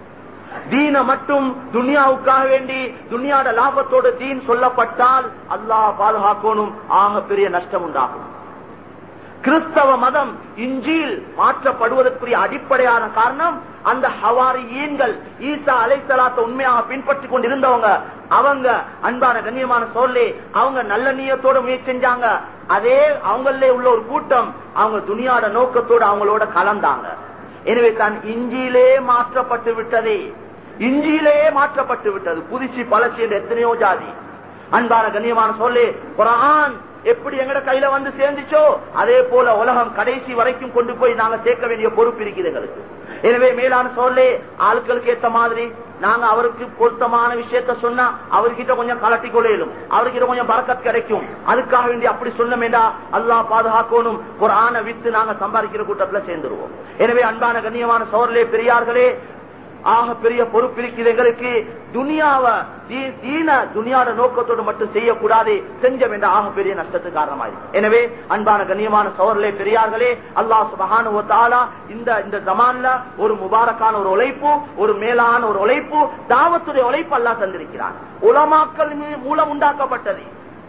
தீன மட்டும் துனியாவுக்காக வேண்டி துனியாட லாபத்தோட தீன் சொல்லப்பட்டால் அல்லாஹ் பாதுகாக்கணும் ஆக பெரிய நஷ்டம் உண்டாகும் கிறிஸ்தவ மதம் இஞ்சில் மாற்றப்படுவதற்குரிய அடிப்படையான காரணம் அந்த ஹவாரியீன்கள் ஈசா அலைசலாத்த உண்மையாக பின்பற்றி கொண்டிருந்தவங்க அவங்க அன்பான கண்ணியமான சொல்லே அவங்க நல்ல நீயத்தோட முயற்சி செஞ்சாங்க அதே அவங்களே உள்ள ஒரு கூட்டம் அவங்க துணியாட நோக்கத்தோட அவங்களோட கலந்தாங்க எனவே தான் இஞ்சியிலே மாற்றப்பட்டு விட்டதே இஞ்சியிலே மாற்றப்பட்டு விட்டது புதுச்சி பழச்சி என்ற எத்தனையோ ஜாதி அன்பான கண்ணியமான சொல்லு குரான் எப்படி எங்கட கையில வந்து சேர்ந்துச்சோ அதே போல உலகம் கடைசி வரைக்கும் கொண்டு போய் நாங்க சேர்க்க வேண்டிய பொறுப்பு இருக்குது எங்களுக்கு எனவே மேலான சொல்லே ஆட்களுக்கு ஏத்த மாதிரி நாங்க அவருக்கு பொருத்தமான விஷயத்த சொன்னா அவர்கிட்ட கொஞ்சம் கலட்டி கொள்ளையிலும் அவர்கிட்ட கொஞ்சம் பறக்கத் கிடைக்கும் அதுக்காக வேண்டி அப்படி சொன்னமேடா அல்லாஹ் பாதுகாக்கணும் ஒரு ஆணை வித்து நாங்க சம்பாதிக்கிற கூட்டத்துல சேர்ந்துருவோம் எனவே அன்பான கண்ணியமான சோழலே பெரியார்களே ஆக பெரிய பொறுப்பு இருக்குது எங்களுக்கு துனியாவ தீன துனியாட நோக்கத்தோடு மட்டும் செய்யக்கூடாது செஞ்ச வேண்டாம் ஆக பெரிய நஷ்டத்துக்கு காரணமாயிருக்கு எனவே அன்பான கண்ணியமான சோழர்களே பெரியார்களே அல்லாஹ் சுபகான இந்த இந்த ஜமான்ல ஒரு முபாரக்கான ஒரு உழைப்பு ஒரு மேலான ஒரு உழைப்பு தாவத்துடைய உழைப்பு அல்லாஹ் தந்திருக்கிறார் உலமாக்கல் மூலம் உண்டாக்கப்பட்டது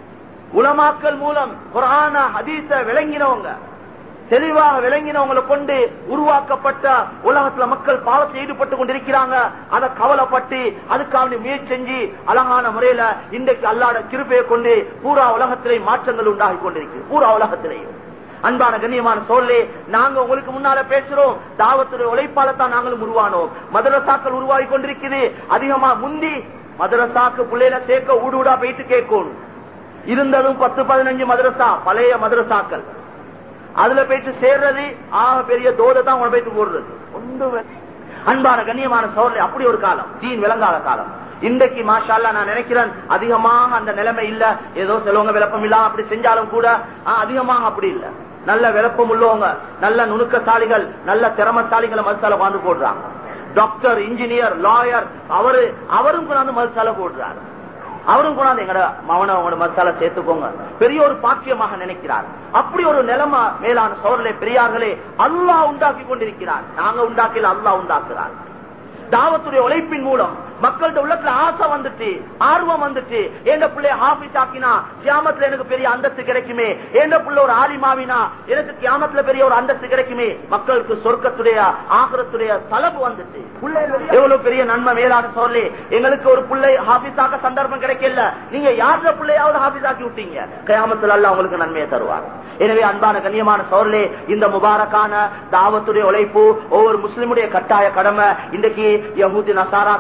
உலமாக்கல் மூலம் குரான ஹதீச விளங்கினவங்க தெளிவாக விளங்கினவங்களை கொண்டு உருவாக்கப்பட்ட உலகத்துல மக்கள் பாவத்தில் ஈடுபட்டு கொண்டிருக்கிறாங்க அதை கவலைப்பட்டு அதுக்காக முயற்சி செஞ்சு அழகான முறையில இன்றைக்கு அல்லாட கிருப்பையை கொண்டு பூரா உலகத்திலே மாற்றங்கள் உண்டாகி கொண்டிருக்கு பூரா உலகத்திலேயும் அன்பான கண்ணியமான சோழே நாங்க உங்களுக்கு முன்னால பேசுறோம் தாவத்துடைய உழைப்பால தான் நாங்களும் உருவானோம் மதரசாக்கள் உருவாகி கொண்டிருக்குது அதிகமா முந்தி மதரசாக்கு பிள்ளைல சேர்க்க ஊடு ஊடா போயிட்டு கேட்கணும் இருந்ததும் பத்து பதினஞ்சு மதரசா பழைய மதரசாக்கள் அதுல போயிட்டு சேர்றது ஆக பெரிய தோதை தான் உங்களை போயிட்டு போடுறது ஒன்று அன்பான கண்ணியமான சோழலை அப்படி ஒரு காலம் தீன் விளங்காத காலம் இன்றைக்கு மாஷால்லா நான் நினைக்கிறேன் அதிகமாக அந்த நிலைமை இல்ல ஏதோ சிலவங்க விளப்பம் இல்லாம அப்படி செஞ்சாலும் கூட அதிகமாக அப்படி இல்ல நல்ல விளப்பம் உள்ளவங்க நல்ல நுணுக்கசாலிகள் நல்ல திறமசாலிகளை மதுசால வாழ்ந்து போடுறாங்க டாக்டர் இன்ஜினியர் லாயர் அவரு அவரும் கொண்டாந்து மதுசால போடுறாரு அவரும் கொண்டாந்து எங்கட மவன உங்களோட மசாலா சேர்த்துக்கோங்க பெரிய ஒரு பாக்கியமாக நினைக்கிறார் அப்படி ஒரு நிலைமை மேலான சோழர்களே பெரியார்களே அல்லாஹ் உண்டாக்கி கொண்டிருக்கிறார் நாங்க உண்டாக்கல அல்லாஹ் உண்டாக்குறார் தாவத்துடைய உழைப்பின் மூலம் மக்கள்கிட்ட உள்ளத்துல ஆசை வந்துட்டு ஆர்வம் வந்துட்டு எந்த பிள்ளைய ஹாபிஸ் ஆக்கினா கியாமத்துல எனக்கு பெரிய அந்தஸ்து கிடைக்குமே எந்த பிள்ளை ஒரு ஆலிமாவினா எனக்கு கியாமத்துல பெரிய ஒரு அந்தஸ்து கிடைக்குமே மக்களுக்கு சொர்க்கத்துடைய ஆகரத்துடைய தலப்பு வந்துட்டு எவ்வளவு பெரிய நன்மை மேலான சொல்லி எங்களுக்கு ஒரு பிள்ளை ஹாபிஸ் ஆக்க சந்தர்ப்பம் கிடைக்கல நீங்க யார பிள்ளையாவது ஹாபிஸ் ஆக்கி விட்டீங்க கியாமத்துல அல்ல உங்களுக்கு நன்மையை தருவார் எனவே அன்பான கண்ணியமான சோழலே இந்த முபாரக்கான தாவத்துடைய உழைப்பு ஒவ்வொரு முஸ்லிமுடைய கட்டாய கடமை இன்றைக்கு யஹூதி நசாராக்கள் பெரிய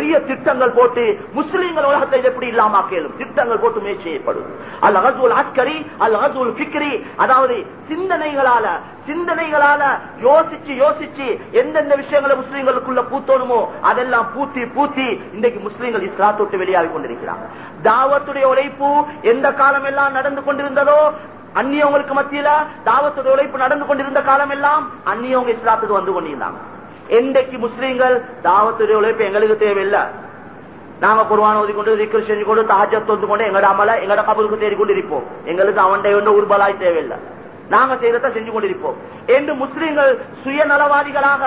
பெரிய திட்டங்கள் போட்டு முஸ்லீம்கள் உலகத்தை எப்படி இல்லாம கேளும் திட்டங்கள் போட்டு முயற்சி செய்யப்படும் அல் ஹசூல் அஸ்கரி அல் ஹசூல் பிக்ரி அதாவது சிந்தனைகளால சிந்தனைகளால யோசிச்சு யோசிச்சு எந்தெந்த விஷயங்களை முஸ்லீம்களுக்குள்ள பூத்தோணுமோ அதெல்லாம் பூத்தி பூத்தி இன்றைக்கு முஸ்லீம்கள் இஸ்லாத்தொட்டு வெளியாகி கொண்டிருக்கிறாங்க தாவத்துடைய உழைப்பு எந்த காலம் எல்லாம் நடந்து கொண்டிருந்ததோ அந்நியவங்களுக்கு மத்தியில தாவத்துடைய உழைப்பு நடந்து கொண்டிருந்த காலம் எல்லாம் அந்நியவங்க இஸ்லாத்துக்கு வந்து கொண்டிருந்தாங்க என்றைக்கு முஸ்லீம்கள் தாவத்துடைய உழைப்பு எங்களுக்கு தேவையில்லை நாங்க குருவான ஓதி கொண்டு திக்கர் செஞ்சு கொண்டு தாஜத் வந்து கொண்டு எங்கட அமல எங்கட கபருக்கு தேடி கொண்டு இருப்போம் எங்களுக்கு அவன்டை ஒன்று உருபலாய் தேவையில்லை நாங்க செய்யறத செஞ்சு கொண்டிருப்போம் என்று முஸ்லீம்கள் சுயநலவாதிகளாக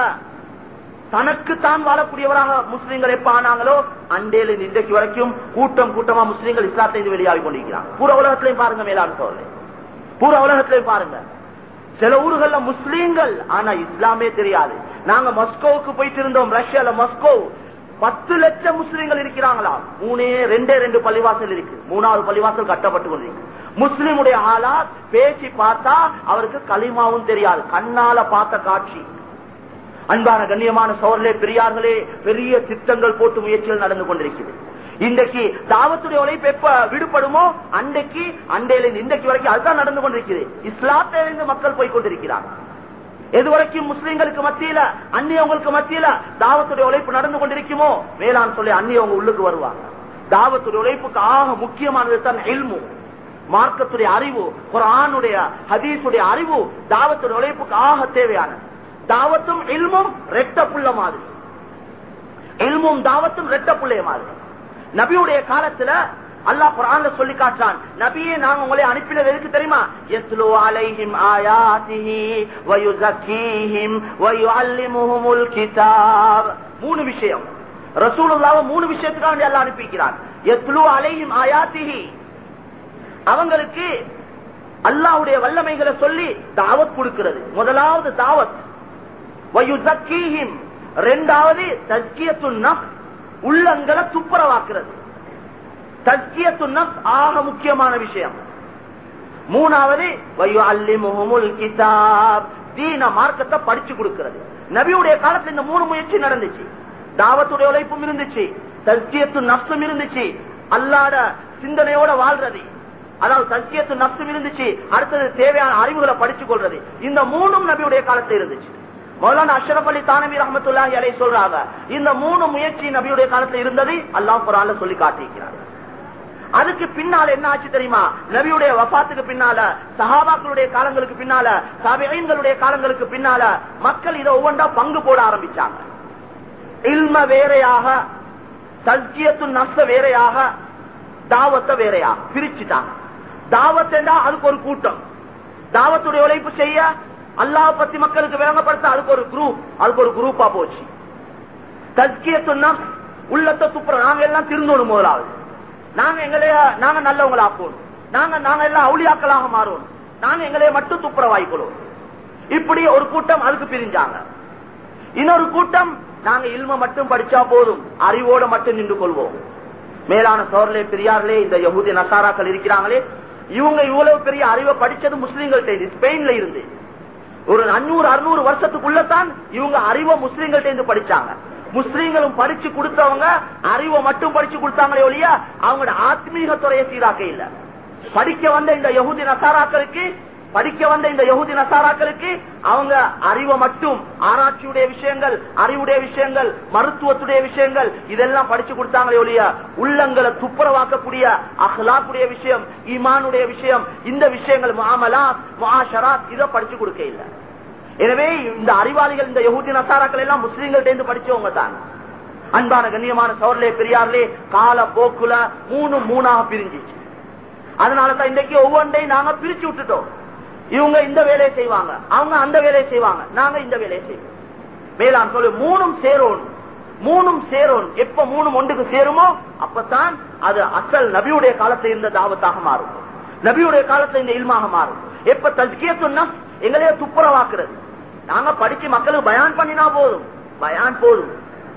தனக்கு தான் வாழக்கூடியவராக முஸ்லீம்கள் எப்ப ஆனாங்களோ அண்டேல இன்றைக்கு வரைக்கும் கூட்டம் கூட்டமா முஸ்லீம்கள் இஸ்லாத்தை வெளியாகி கொண்டிருக்கிறாங்க பூர உலகத்திலையும் பாருங்க மேலாண் சோழலை பூர உலகத்திலையும் பாருங்க சில ஊர்கள்ல முஸ்லீம்கள் ஆனா இஸ்லாமே தெரியாது நாங்க மஸ்கோவுக்கு போயிட்டு இருந்தோம் ரஷ்யால மஸ்கோ பத்து லட்சம் முஸ்லீம்கள் இருக்கிறாங்களா மூணே ரெண்டே ரெண்டு பள்ளிவாசல் இருக்கு மூணாவது பள்ளிவாசல் கட்டப்பட்டு கொண்டிருக்கு முஸ்லீமுடைய ஆளா பேசி பார்த்தா அவருக்கு களிமாவும் தெரியாது கண்ணால பார்த்த காட்சி அன்பான கண்ணியமான சோழர்களே பெரியார்களே பெரிய திட்டங்கள் போட்டு முயற்சிகள் நடந்து கொண்டிருக்கிறது இன்றைக்கு தாவத்துடைய உழைப்பு எப்ப விடுபடுமோ அன்றைக்கு அண்டையில இன்றைக்கு வரைக்கும் அதுதான் நடந்து கொண்டிருக்கிறது இஸ்லாத்திலிருந்து மக்கள் போய் கொண்டிருக்கிறார் எதுவரைக்கும் முஸ்லீம்களுக்கு மத்தியில அந்நியவங்களுக்கு மத்தியில தாவத்துடைய உழைப்பு நடந்து கொண்டிருக்குமோ வேளாண் சொல்லி அந்நியவங்க உள்ளுக்கு வருவாங்க தாவத்துடைய உழைப்புக்கு ஆக முக்கியமானது தான் எல்மு மார்க்கத்துடைய அறிவு ஒரு ஆணுடைய ஹதீசுடைய அறிவு தாவத்துடைய உழைப்புக்கு ஆக தேவையானது தாவத்தும் இல்மும் ரெட்ட புள்ள மாதிரி இல்மும் தாவத்தும் ரெட்ட புள்ளைய மாதிரி நபியுடைய காலத்துல அல்லாஹ் குரான்ல சொல்லி காட்டுறான் நபியே நாங்க உங்களை அனுப்பினது எதுக்கு தெரியுமா யஸ்லு அலைஹிம் ஆயாத்திஹி வ யுஸக்கீஹிம் வ யுஅல்லிமுஹுமுல் கிதாப் மூணு விஷயம் ரசூலுல்லாஹ் மூணு விஷயத்துக்காக வேண்டி அல்லாஹ் அனுப்பிக்கிறான் யஸ்லு அலைஹிம் ஆயாத்திஹி அவங்களுக்கு அல்லாஹ்வுடைய வல்லமைகளை சொல்லி தாவத் கொடுக்கிறது முதலாவது தாவத் வ யுஸக்கீஹிம் இரண்டாவது தஸ்கியத்து நஃப் உள்ளங்களை துப்புரவாக்குறது தஸ்கியத்து நஃப் ஆக முக்கியமான விஷயம் மூணாவது கிதாப் தீன மார்க்கத்தை படிச்சு கொடுக்கிறது நபியுடைய காலத்துல இந்த மூணு முயற்சி நடந்துச்சு தாவத்துடைய உழைப்பும் இருந்துச்சு தஸ்கியத்து நப்சும் இருந்துச்சு அல்லாட சிந்தனையோட வாழ்றது அதாவது தஸ்கியத்து நப்சும் இருந்துச்சு அடுத்தது தேவையான அறிவுகளை படிச்சு கொள்றது இந்த மூணும் நபியுடைய காலத்துல இருந்துச்சு மௌலானா அஷ்ரப் அலி தானவி ரஹமத்துல்லாஹி அலை சொல்றாங்க இந்த மூணு முயற்சி நபியுடைய காலத்துல இருந்தது அல்லாஹ் குரான்ல சொல்லி காட்டியிருக்கிறார் அதுக்கு பின்னால என்ன ஆச்சு தெரியுமா நபியுடைய வபாத்துக்கு பின்னால சஹாபாக்களுடைய காலங்களுக்கு பின்னால சபைகளுடைய காலங்களுக்கு பின்னால மக்கள் இதை ஒவ்வொன்றா பங்கு போட ஆரம்பிச்சாங்க இல்ம வேறையாக சஜ்ஜியத்து நஷ்ட வேறையாக தாவத்தை வேறையாக பிரிச்சுட்டாங்க தாவத்தா அதுக்கு ஒரு கூட்டம் தாவத்துடைய உழைப்பு செய்ய அல்லாஹ் பத்தி மக்களுக்கு விளங்கப்படுத்த அதுக்கு ஒரு குரூப் அதுக்கு ஒரு குரூப்பா போச்சு தஸ்கியத்துன்னா உள்ளத்தை துப்புற நாங்க எல்லாம் திருந்தோணும் முதலாவது நாங்க எங்களைய நாங்க நல்லவங்களை ஆக்கணும் நாங்க நாங்க எல்லாம் அவுளியாக்களாக மாறணும் நாங்க எங்களைய மட்டும் துப்புர வாய்க்கணும் இப்படி ஒரு கூட்டம் அதுக்கு பிரிஞ்சாங்க இன்னொரு கூட்டம் நாங்க இல்ம மட்டும் படிச்சா போதும் அறிவோட மட்டும் நின்று கொள்வோம் மேலான சோர்லே பெரியார்களே இந்த யகுதி நசாராக்கள் இருக்கிறாங்களே இவங்க இவ்வளவு பெரிய அறிவை படிச்சது முஸ்லீம்கள்ட்ட ஸ்பெயின்ல இருந்து ஒரு அஞ்சூறு அறுநூறு வருஷத்துக்குள்ளதான் இவங்க அறிவை முஸ்லீம்கள்ட்ட இருந்து படிச்சாங்க முஸ்லீம்களும் படிச்சு கொடுத்தவங்க அறிவை மட்டும் படிச்சு கொடுத்தாங்களே ஒழிய அவங்களோட ஆத்மீக துறையை சீராக்க இல்ல படிக்க வந்த இந்த யகுதி நசாராக்களுக்கு படிக்க வந்த இந்த யகுதி நசாராக்களுக்கு அவங்க அறிவை மட்டும் ஆராய்ச்சியுடைய விஷயங்கள் அறிவுடைய விஷயங்கள் மருத்துவத்துடைய விஷயங்கள் இதெல்லாம் படிச்சு கொடுத்தாங்களே ஒழிய உள்ளங்களை துப்புரவாக்கக்கூடிய அஹ்லாக்குடைய விஷயம் ஈமானுடைய விஷயம் இந்த விஷயங்கள் மாமலா மாஷராத் இதை படிச்சு கொடுக்க இல்லை எனவே இந்த அறிவாளிகள் இந்த யகுதி நசாராக்கள் எல்லாம் முஸ்லீம்கள்ட்ட இருந்து படிச்சவங்க தான் அன்பான கண்ணியமான சோர்லே பெரியார்லே கால போக்குல மூணு மூணாக பிரிஞ்சிச்சு அதனாலதான் இன்றைக்கு ஒவ்வொன்றையும் நாங்க பிரிச்சு விட்டுட்டோம் இவங்க இந்த வேலையை செய்வாங்க அவங்க அந்த வேலையை செய்வாங்க நாங்க இந்த வேலையை செய்வோம் மேலான் சொல்லு மூணும் சேரோன் மூணும் சேரோன் எப்ப மூணும் ஒன்றுக்கு சேருமோ அப்பதான் அது அசல் நபியுடைய காலத்துல இருந்த தாவத்தாக மாறும் நபியுடைய காலத்துல இந்த இல்மாக மாறும் எப்ப தஸ்கியத்துன்னா எங்களையே துப்புரவாக்குறது நாங்க படிச்சு மக்களுக்கு பயான் பண்ணினா போதும் பயான் போதும்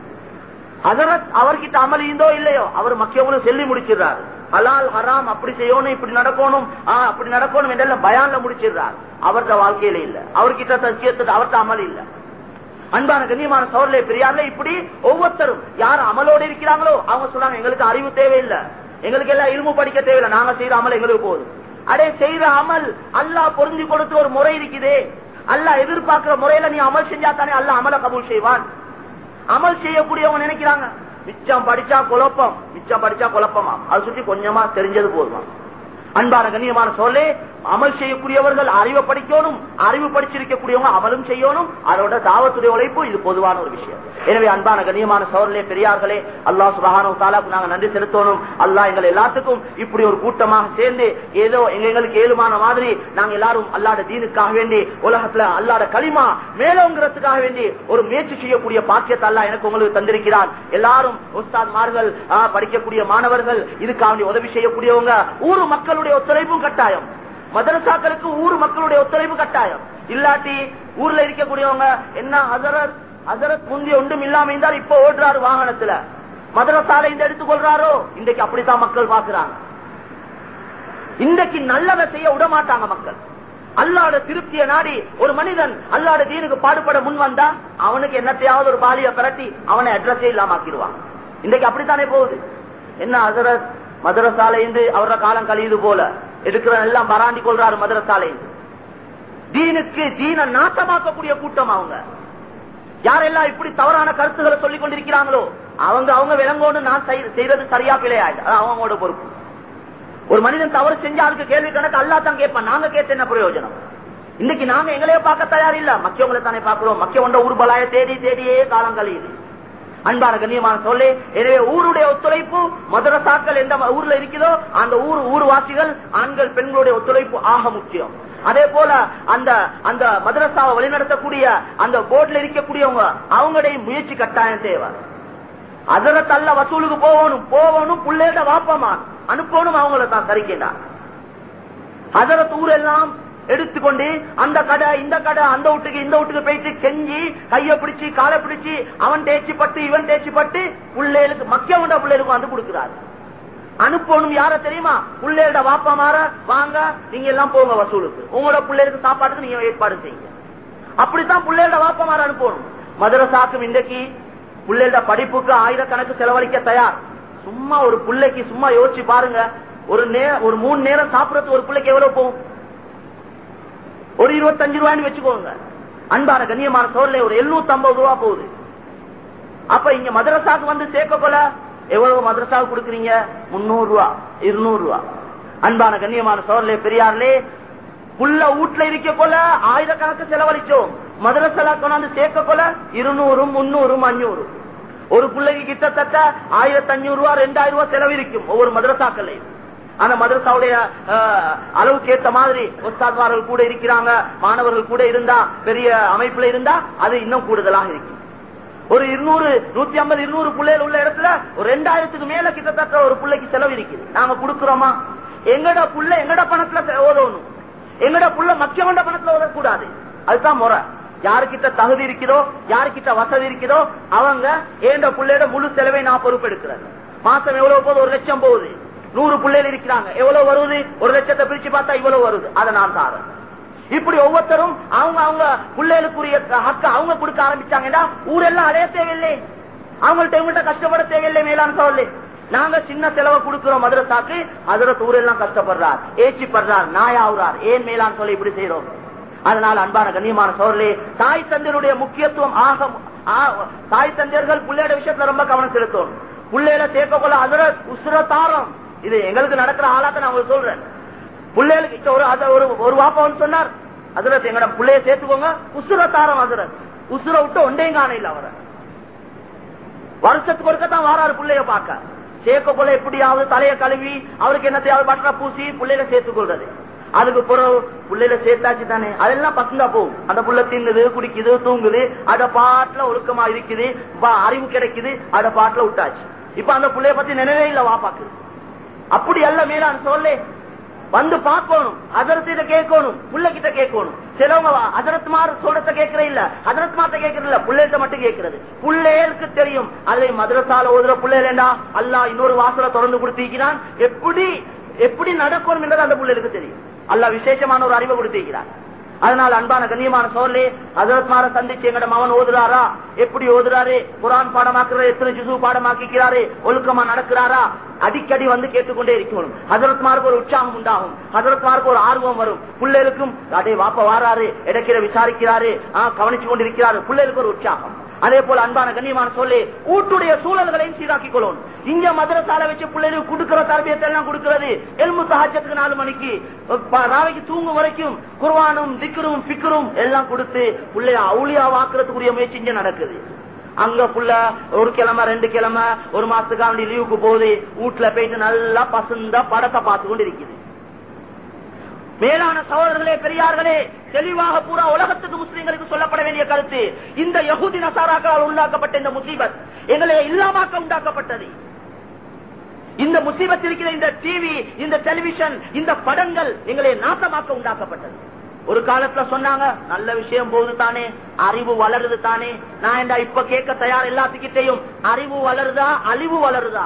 அதரத் அவர்கிட்ட அமல் இருந்தோ இல்லையோ அவர் மக்கியவனும் சொல்லி முடிச்சிடுறாரு ஹலால் ஹராம் அப்படி செய்யணும் இப்படி நடக்கணும் அப்படி நடக்கணும் என்றெல்லாம் பயான்ல முடிச்சிடுறார் அவர்த வாழ்க்கையில இல்ல அவர்கிட்ட சத்தியத்துக்கு அவர்த்த அமல் இல்ல அன்பான கண்ணியமான சோழலே பெரியார்ல இப்படி ஒவ்வொருத்தரும் யார் அமலோடு இருக்கிறாங்களோ அவங்க சொல்றாங்க எங்களுக்கு அறிவு தேவையில்லை எங்களுக்கு எல்லாம் இரும்பு படிக்க தேவையில்லை நாங்க செய்யற அமல் எங்களுக்கு போதும் அடே செய்யற அமல் அல்லாஹ் பொருந்தி கொடுத்து ஒரு முறை இருக்குதே அல்லாஹ் எதிர்பார்க்கிற முறையில நீ அமல் செஞ்சா தானே அல்லாஹ் அமல கபூல் செய்வான் அமல் செய்யக்கூடியவங்க நினைக்கிறாங்க மிச்சம் படிச்சா குழப்பம் மிச்சம் படிச்சா குழப்பமா அது சுற்றி கொஞ்சமா தெரிஞ்சது போதுமா அன்பான கண்ணியமான சொல்லே அமல் செய்யக்கூடியவர்கள் அறிவை படிக்கணும் அறிவு படிச்சிருக்கக்கூடியவங்க அமலும் செய்யணும் அதோட தாவத்துடைய உழைப்பு இது பொதுவான ஒரு விஷயம் எனவே அன்பான கண்ணியமான சோழர்களே பெரியார்களே அல்லாஹ் சுபஹானு தாலாக்கு நாங்க நன்றி செலுத்தணும் அல்லாஹ் எங்கள் எல்லாத்துக்கும் இப்படி ஒரு கூட்டமாக சேர்ந்து ஏதோ எங்க எங்களுக்கு ஏழுமான மாதிரி நாங்க எல்லாரும் அல்லாட தீனுக்காக வேண்டி உலகத்துல அல்லாட களிமா மேலோங்கிறதுக்காக வேண்டி ஒரு முயற்சி செய்யக்கூடிய பாக்கியத்தை அல்லாஹ் எனக்கு உங்களுக்கு தந்திருக்கிறார் எல்லாரும் உஸ்தாத்மார்கள் ஆ, படிக்கக்கூடிய மாணவர்கள் இதுக்காக வேண்டி உதவி செய்யக்கூடியவங்க ஊர் மக்களுடைய ஒத்துழைப்பும் கட்டாயம் மதரசாக்களுக்கு ஊர் மக்களுடைய ஒத்துழைப்பு கட்டாயம் இல்லாட்டி ஊர்ல இருக்கக்கூடியவங்க என்ன ஹசரத் ஹசரத் முந்தி ஒன்றும் இல்லாம இருந்தால் இப்ப ஓடுறாரு வாகனத்துல மதரசாலை இந்த எடுத்துக்கொள்றாரோ இன்றைக்கு அப்படித்தான் மக்கள் பாக்குறாங்க இன்றைக்கு நல்லதை செய்ய விட மாட்டாங்க மக்கள் அல்லாட திருப்திய நாடி ஒரு மனிதன் அல்லாட தீனுக்கு பாடுபட முன் வந்தா அவனுக்கு என்னத்தையாவது ஒரு பாலிய பிரட்டி அவனை அட்ரஸே இல்லாம ஆக்கிடுவான் இன்றைக்கு அப்படித்தானே போகுது என்ன ஹசரத் மதரசாலை அவரோட காலம் கழியுது போல எடுக்கிற எல்லாம் பராண்டி கொள்றாரு மதரசாலை தீனுக்கு தீன நாசமாக்கக்கூடிய கூட்டம் அவங்க யாரெல்லாம் இப்படி தவறான கருத்துக்களை சொல்லிக் கொண்டிருக்கிறாங்களோ அவங்க அவங்க விளங்கோன்னு நான் செய்- செய்யறது சரியா பிழையாயிடு அது அவங்களோட பொறுப்பு ஒரு மனிதன் தவறு செஞ்சா அதுக்கு கேள்வி கணக்கு அல்லா தான் கேட்பான் நாங்க கேட்டு என்ன பிரயோஜனம் இன்னைக்கு நாங்க எங்களையே பார்க்க தயார் இல்ல மக்கியவங்களை தானே பாக்குறோம் மக்கிய ஒன்ற ஊர்பலாய தேடி தேடியே காலம் கழியுது அன்பான கண்ணியமான சொல்லி எனவே ஊருடைய ஒத்துழைப்பு மதரசாக்கள் எந்த ஊர்ல இருக்குதோ அந்த ஊர் ஊர்வாசிகள் ஆண்கள் பெண்களுடைய ஒத்துழைப்பு ஆக முக்கியம் அதே போல அந்த அந்த மதரசாவை வழிநடத்தக்கூடிய அந்த போர்ட்ல இருக்கக்கூடியவங்க அவங்களுடைய முயற்சி கட்டாயம் தேவை அதர தள்ள வசூலுக்கு போகணும் போகணும் புள்ளையிட வாப்பமான் அனுப்பணும் அவங்கள தான் சரிக்கின்றான் அதரத் ஊரெல்லாம் எடுத்துக்கொண்டு அந்த கடை இந்த கடை அந்த வீட்டுக்கு இந்த வீட்டுக்கு போயிட்டு கெஞ்சி கைய பிடிச்சு காலை பிடிச்சு அவன் தேய்ச்சி பட்டு இவன் தேய்ச்சி பட்டு பிள்ளைகளுக்கு மக்கியவண்ட பிள்ளைகளுக்கு வந்து கொடுக்கிறாரு அனுப்பணும் யார தெரியுமா பிள்ளையோட வாப்பா மாற வாங்க நீங்க எல்லாம் போங்க வசூலுக்கு உங்களோட பிள்ளைகளுக்கு சாப்பாட்டுக்கு நீங்க ஏற்பாடு செய்யுங்க அப்படித்தான் பிள்ளையோட வாப்பா மாற அனுப்பணும் மதரசாக்கும் இன்றைக்கு பிள்ளைகளோட படிப்புக்கு ஆயிரக்கணக்கு செலவழிக்க தயார் சும்மா ஒரு பிள்ளைக்கு சும்மா யோசிச்சு பாருங்க ஒரு நே- ஒரு மூணு நேரம் சாப்பிடறது ஒரு பிள்ளைக்கு எவ்வளவு போகும் ஒரு இருபத்தஞ்சு ரூபாய்னு வச்சுக்கோங்க அன்பான கண்ணியமான சோர்ல ஒரு எழுநூத்தி ஐம்பது ரூபா போகுது அப்ப இங்க மதரசாக்கு வந்து சேர்க்க போல எவ்வளவு மதரசாவுக்கு கொடுக்குறீங்க முன்னூறு ரூபா இருநூறு ரூபா அன்பான கண்ணியமான சோர்லே பெரியார்லே புள்ள வீட்டுல இருக்க போல ஆயிரக்கணக்கு செலவழிச்சோம் மதரசலா கொண்டாந்து சேர்க்க போல இருநூறும் முன்னூறும் அஞ்சூறு ஒரு பிள்ளைக்கு கிட்டத்தட்ட ஆயிரத்தி அஞ்சூறு ரூபா ரெண்டாயிரம் ரூபாய் செலவு இருக்கும் ஒவ்வொரு மதரசாக்கள்லையும் அந்த மதரசாவுடைய அஹ், அளவுக்கு ஏத்த மாதிரி உஸ்தாத்மார்கள் கூட இருக்கிறாங்க மாணவர்கள் கூட இருந்தா பெரிய அமைப்புல இருந்தா அது இன்னும் கூடுதலாக இருக்கும் ஒரு இருநூறு நூத்தி ஐம்பது இருநூறு பிள்ளைகள் உள்ள இடத்துல ஒரு ரெண்டாயிரத்துக்கு மேல கிட்டத்தட்ட ஒரு பிள்ளைக்கு செலவு இருக்குது நாங்க கொடுக்கிறோமா எங்கட புள்ள எங்கட பணத்துல செ- ஓதணும் எங்கட புள்ள மக்கிய கொண்ட பணத்துல ஓதக்கூடாது அதுதான் முறை யாருக்கிட்ட தகுதி இருக்குதோ யாருக்கிட்ட வசதி இருக்குதோ அவங்க ஏண்ட பிள்ளையோட முழு செலவை நான் பொறுப்பெடுக்கிறேன் மாசம் எவ்வளவு போகுது ஒரு லட்சம் போகுது நூறு பிள்ளைகள் இருக்கிறாங்க எவ்வளவு வருது ஒரு லட்சத்தை பிரிச்சு பார்த்தா இவ்வளவு வருது அதை நான் தாரேன் இப்படி ஒவ்வொருத்தரும் அவங்க அவங்க பிள்ளைகளுக்குரிய ஹக்க அவங்க கொடுக்க ஆரம்பிச்சாங்கன்னா ஊரெல்லாம் அடைய தேவையில்லை அவங்கள்ட்ட இவங்கள்ட்ட கஷ்டப்பட தேவையில்லை மேலான சோழலே நாங்க சின்ன செலவை கொடுக்கிறோம் மதுரசாக்கு அதுல ஊரெல்லாம் கஷ்டப்படுறார் ஏச்சி படுறார் நாயாவுறார் ஏன் மேலான் சொல்லி இப்படி செய்யறோம் அதனால அன்பான கண்ணியமான சோழலே தாய் தந்தையருடைய முக்கியத்துவம் ஆக ஆ- தாய் தந்தையர்கள் பிள்ளையோட விஷயத்துல ரொம்ப கவனம் செலுத்தணும் பிள்ளைகளை சேர்க்க கொள்ள அதுல உசுர தாரம் இது எங்களுக்கு நடக்கிற ஆளாத்த நான் உங்களுக்கு சொல்றேன் பிள்ளைகளுக்கு இப்ப ஒரு அத- ஒரு ஒரு வாப்பா வந்து சொன்னார் அதுல எங்கட பிள்ளைய சேர்த்துக்கோங்க உசுர தாரம் அதுல உசுர விட்டு ஒன்றையும் காண இல்ல அவரை வருஷத்துக்கு ஒருக்கத்தான் வாராரு பிள்ளைய பார்க்க சேர்க்க போல எப்படியாவது தலைய கழுவி அவருக்கு என்னத்தையாவது பட்டரை பூசி பிள்ளைகளை சேர்த்துக் கொள்றது அதுக்கு பிறகு பிள்ளைகளை சேர்த்தாச்சு தானே அதெல்லாம் பசங்க போகும் அந்த புள்ள தின்னுது குடிக்குது தூங்குது அத பாட்டுல ஒழுக்கமா இருக்குது பா- அறிவு கிடைக்குது அத பாட்டுல விட்டாச்சு இப்ப அந்த பிள்ளைய பத்தி நினைவே இல்ல வாப்பாக்கு அப்படி அல்ல மேலான் சொல்லே வந்து பார்க்கணும் அதரத்திட்ட கேட்கணும் புள்ள கிட்ட கேட்கணும் சிலவங்க அதரத் மார் சொல்றத கேட்கற இல்ல அதரத் மாத்த கேட்கறது இல்ல பிள்ளைகிட்ட மட்டும் கேட்கறது பிள்ளைகளுக்கு தெரியும் அதை மதரசால ஓதுற பிள்ளைகளா அல்லாஹ் இன்னொரு வாசல திறந்து கொடுத்திருக்கிறான் எப்படி எப்படி நடக்கணும் என்றது அந்த பிள்ளைகளுக்கு தெரியும் அல்லாஹ் விசேஷமான ஒரு அறிவை கொடுத்திருக்கிறான் அதனால அன்பான கண்ணியமான சோர்லே அதற்கான சந்திச்சு எங்கட மகன் ஓதுறாரா எப்படி ஓதுறாரு குரான் பாடமாக்குறாரு எத்தனை ஜிசு பாடமாக்கிறாரு ஒழுக்கமா நடக்கிறாரா அடிக்கடி வந்து கேட்டுக்கொண்டே இருக்கணும் ஹசரத்மாருக்கு ஒரு உற்சாகம் உண்டாகும் ஹசரத்மாருக்கு ஒரு ஆர்வம் வரும் பிள்ளைகளுக்கும் அதே வாப்ப வாராரு இடக்கிற விசாரிக்கிறாரு ஆஹ் கவனிச்சு கொண்டிருக்கிறாரு பிள்ளைகளுக்கு ஒரு உற்சாகம் அதே போல அன்பான கண்ணியமான சொல்லி ஊட்டுடைய சூழல்களையும் சீராக்கிக் கொள்ளணும் இங்க மதுரசால வச்சு பிள்ளைகளுக்கு கொடுக்கிற தரபியத்தை எல்லாம் கொடுக்கிறது எலும்பு சஹஜத்துக்கு நாலு மணிக்கு ப- நாளைக்கு தூங்கும் வரைக்கும் குர்வானும் திக்கரும் பிக்கரும் எல்லாம் கொடுத்து பிள்ளைய அவுளியா வாக்குறதுக்குரிய முயற்சி இங்க நடக்குது அங்க புள்ள ஒரு கிழமை ரெண்டு கிழமை ஒரு மாசத்துக்காண்டி லீவுக்கு போகுது வீட்டுல போயிட்டு நல்லா பசுந்தா படத்தை பார்த்து கொண்டு இருக்குது மேலான சகோதரர்களே பெரியார்களே தெளிவாக பூரா உலகத்துக்கு முஸ்லிம்களுக்கு சொல்லப்பட வேண்டிய கருத்து இந்த யகுதி நசாராக்களால் உண்டாக்கப்பட்ட இந்த முசீபத் எங்களை இல்லாமாக்க உண்டாக்கப்பட்டது இந்த முசீபத் இருக்கிற இந்த டிவி இந்த டெலிவிஷன் இந்த படங்கள் எங்களை நாசமாக்க உண்டாக்கப்பட்டது ஒரு காலத்துல சொன்னாங்க நல்ல விஷயம் போகுது தானே அறிவு வளருது தானே நான் என்ன இப்ப கேட்க தயார் எல்லாத்துக்கிட்டையும் அறிவு வளருதா அழிவு வளருதா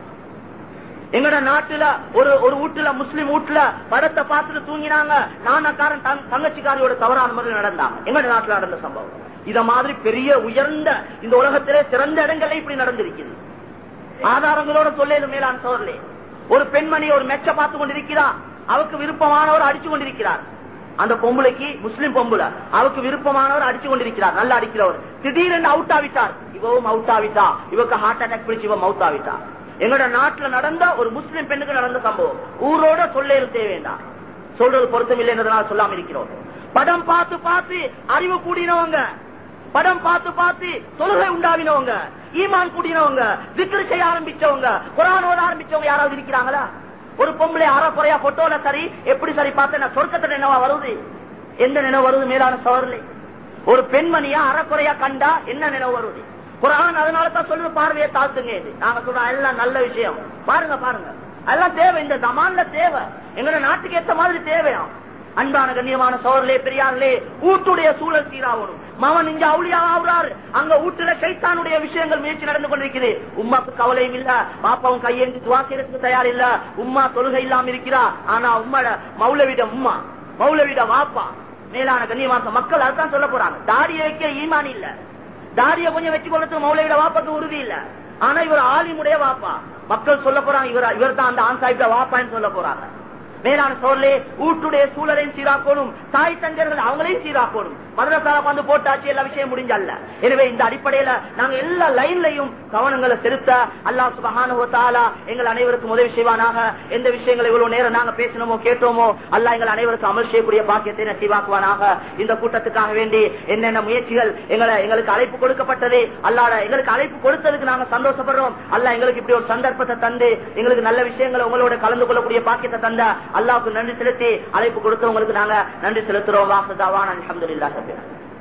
எங்கட நாட்டுல ஒரு ஒரு வீட்டுல முஸ்லிம் வீட்டுல படத்தை பார்த்துட்டு தூங்கினாங்க நானக்காரன் தங்- தங்கச்சிக்காரியோட தவறான முறையில் நடந்தாங்க எங்கட நாட்டுல நடந்த சம்பவம் இத மாதிரி பெரிய உயர்ந்த இந்த உலகத்திலே சிறந்த இடங்கள்ல இப்படி நடந்திருக்குது ஆதாரங்களோட சொல்லேது மேலான சோழர்களே ஒரு பெண்மணி ஒரு மெச்ச பார்த்து கொண்டிருக்கிறார் அவருக்கு விருப்பமானவர் அடிச்சு கொண்டிருக்கிறார் அந்த பொம்பளைக்கு முஸ்லிம் பொம்புல அவருக்கு விருப்பமானவர் அடிச்சு கொண்டிருக்கிறார் நல்லா அடிக்கிறவர் திடீரென்று அவுட் ஆவிட்டார் இவவும் அவுட் ஆவிட்டா இவருக்கு ஹார்ட் அட்டாக் பிடிச்சு இவ மவுத் ஆவிட்டா எங்களோட நாட்டுல நடந்த ஒரு முஸ்லிம் பெண்ணுக்கு நடந்த சம்பவம் ஊரோட சொல்ல தேவையாண்டாம் சொல்றது பொருத்தம் இல்லைன்றதுனால சொல்லாம இருக்கிறோம் படம் பார்த்து பார்த்து அறிவு கூடினவங்க படம் பார்த்து பார்த்து தொழுகை உண்டாவினவங்க ஈமான் கூடினவங்க விக்ரு செய்ய ஆரம்பிச்சவங்க குரான் ஓத ஆரம்பிச்சவங்க யாராவது இருக்கிறாங்களா ஒரு பொம்பளை அறக்குறையா போட்டோல சரி எப்படி சரி பார்த்தேன் சொர்க்கத்துல நினைவா வருது எந்த நினைவு வருது மேலான சவரில்லை ஒரு பெண்மணியா அறக்குறையா கண்டா என்ன நினைவு வருது குரான் அதனால தான் சொல்லுது பார்வையை தாத்துங்க இது நாங்க சொல்றோம் எல்லாம் நல்ல விஷயம் பாருங்க பாருங்க அதெல்லாம் தேவை இந்த தமான்ல தேவை எங்களோட நாட்டுக்கு ஏத்த மாதிரி தேவையா அன்பான கண்ணியமான சோழர்களே பெரியார்களே ஊட்டுடைய சூழல் சீராகணும் மவன் இங்க அவுளியா ஆகுறாரு அங்க ஊட்டுல சைத்தானுடைய விஷயங்கள் முயற்சி நடந்து கொண்டிருக்குது உமாக்கு கவலையும் இல்ல பாப்பாவும் கையேந்தி துவா செய்யறதுக்கு தயார் இல்ல உம்மா தொழுகை இல்லாம இருக்கிறா ஆனா உம்மோட மௌலவிட உம்மா மௌலவிட வாப்பா மேலான கண்ணியமான மக்கள் அதுதான் சொல்ல போறாங்க தாடியை வைக்க ஈமான் இல்ல தாடிய கொஞ்சம் வச்சு கொள்றதுக்கு மௌலவிட வாப்பாக்கு உறுதி இல்ல ஆனா இவர் ஆலிமுடைய வாப்பா மக்கள் சொல்ல போறாங்க இவர் இவர் தான் அந்த ஆண் சாஹிப்ட வாப்பான்னு சொல்ல போறாங்க மேலான சோழலே ஊட்டுடைய சூழலையும் சீராக்கணும் தாய் தங்கர்கள் அவங்களையும் சீராக்கணும் மதரசால வந்து போட்டாச்சு எல்லா விஷயம் முடிஞ்சல்ல எனவே இந்த அடிப்படையில நாங்க எல்லா லைன்லையும் கவனங்களை செலுத்த அல்லாஹ் சுபஹானஹு வ தஆலா எங்கள் அனைவருக்கும் உதவி செய்வானாக எந்த விஷயங்களை இவ்வளவு நேரம் நாங்க பேசினோமோ கேட்டோமோ அல்லாஹ் எங்கள் அனைவருக்கும் அமல் செய்யக்கூடிய பாக்கியத்தை நசீவாக்குவானாக இந்த கூட்டத்துக்காக வேண்டி என்னென்ன முயற்சிகள் எங்களை எங்களுக்கு அழைப்பு கொடுக்கப்பட்டது அல்லாட எங்களுக்கு அழைப்பு கொடுத்ததுக்கு நாங்க சந்தோஷப்படுறோம் அல்லாஹ் எங்களுக்கு இப்படி ஒரு சந்தர்ப்பத்தை தந்து எங்களுக்கு நல்ல விஷயங்களை உங்களோட கலந்து கொள்ளக்கூடிய பாக்கியத்தை தந்த அல்லாஹ்வுக்கு நன்றி செலுத்தி அழைப்பு கொடுத்தவங்களுக்கு நாங்க நன்றி செலுத்துறோம் வாசதாவான் அல்ஹம்துலில்லாஹ் ரப்பில் ஆலமீன்.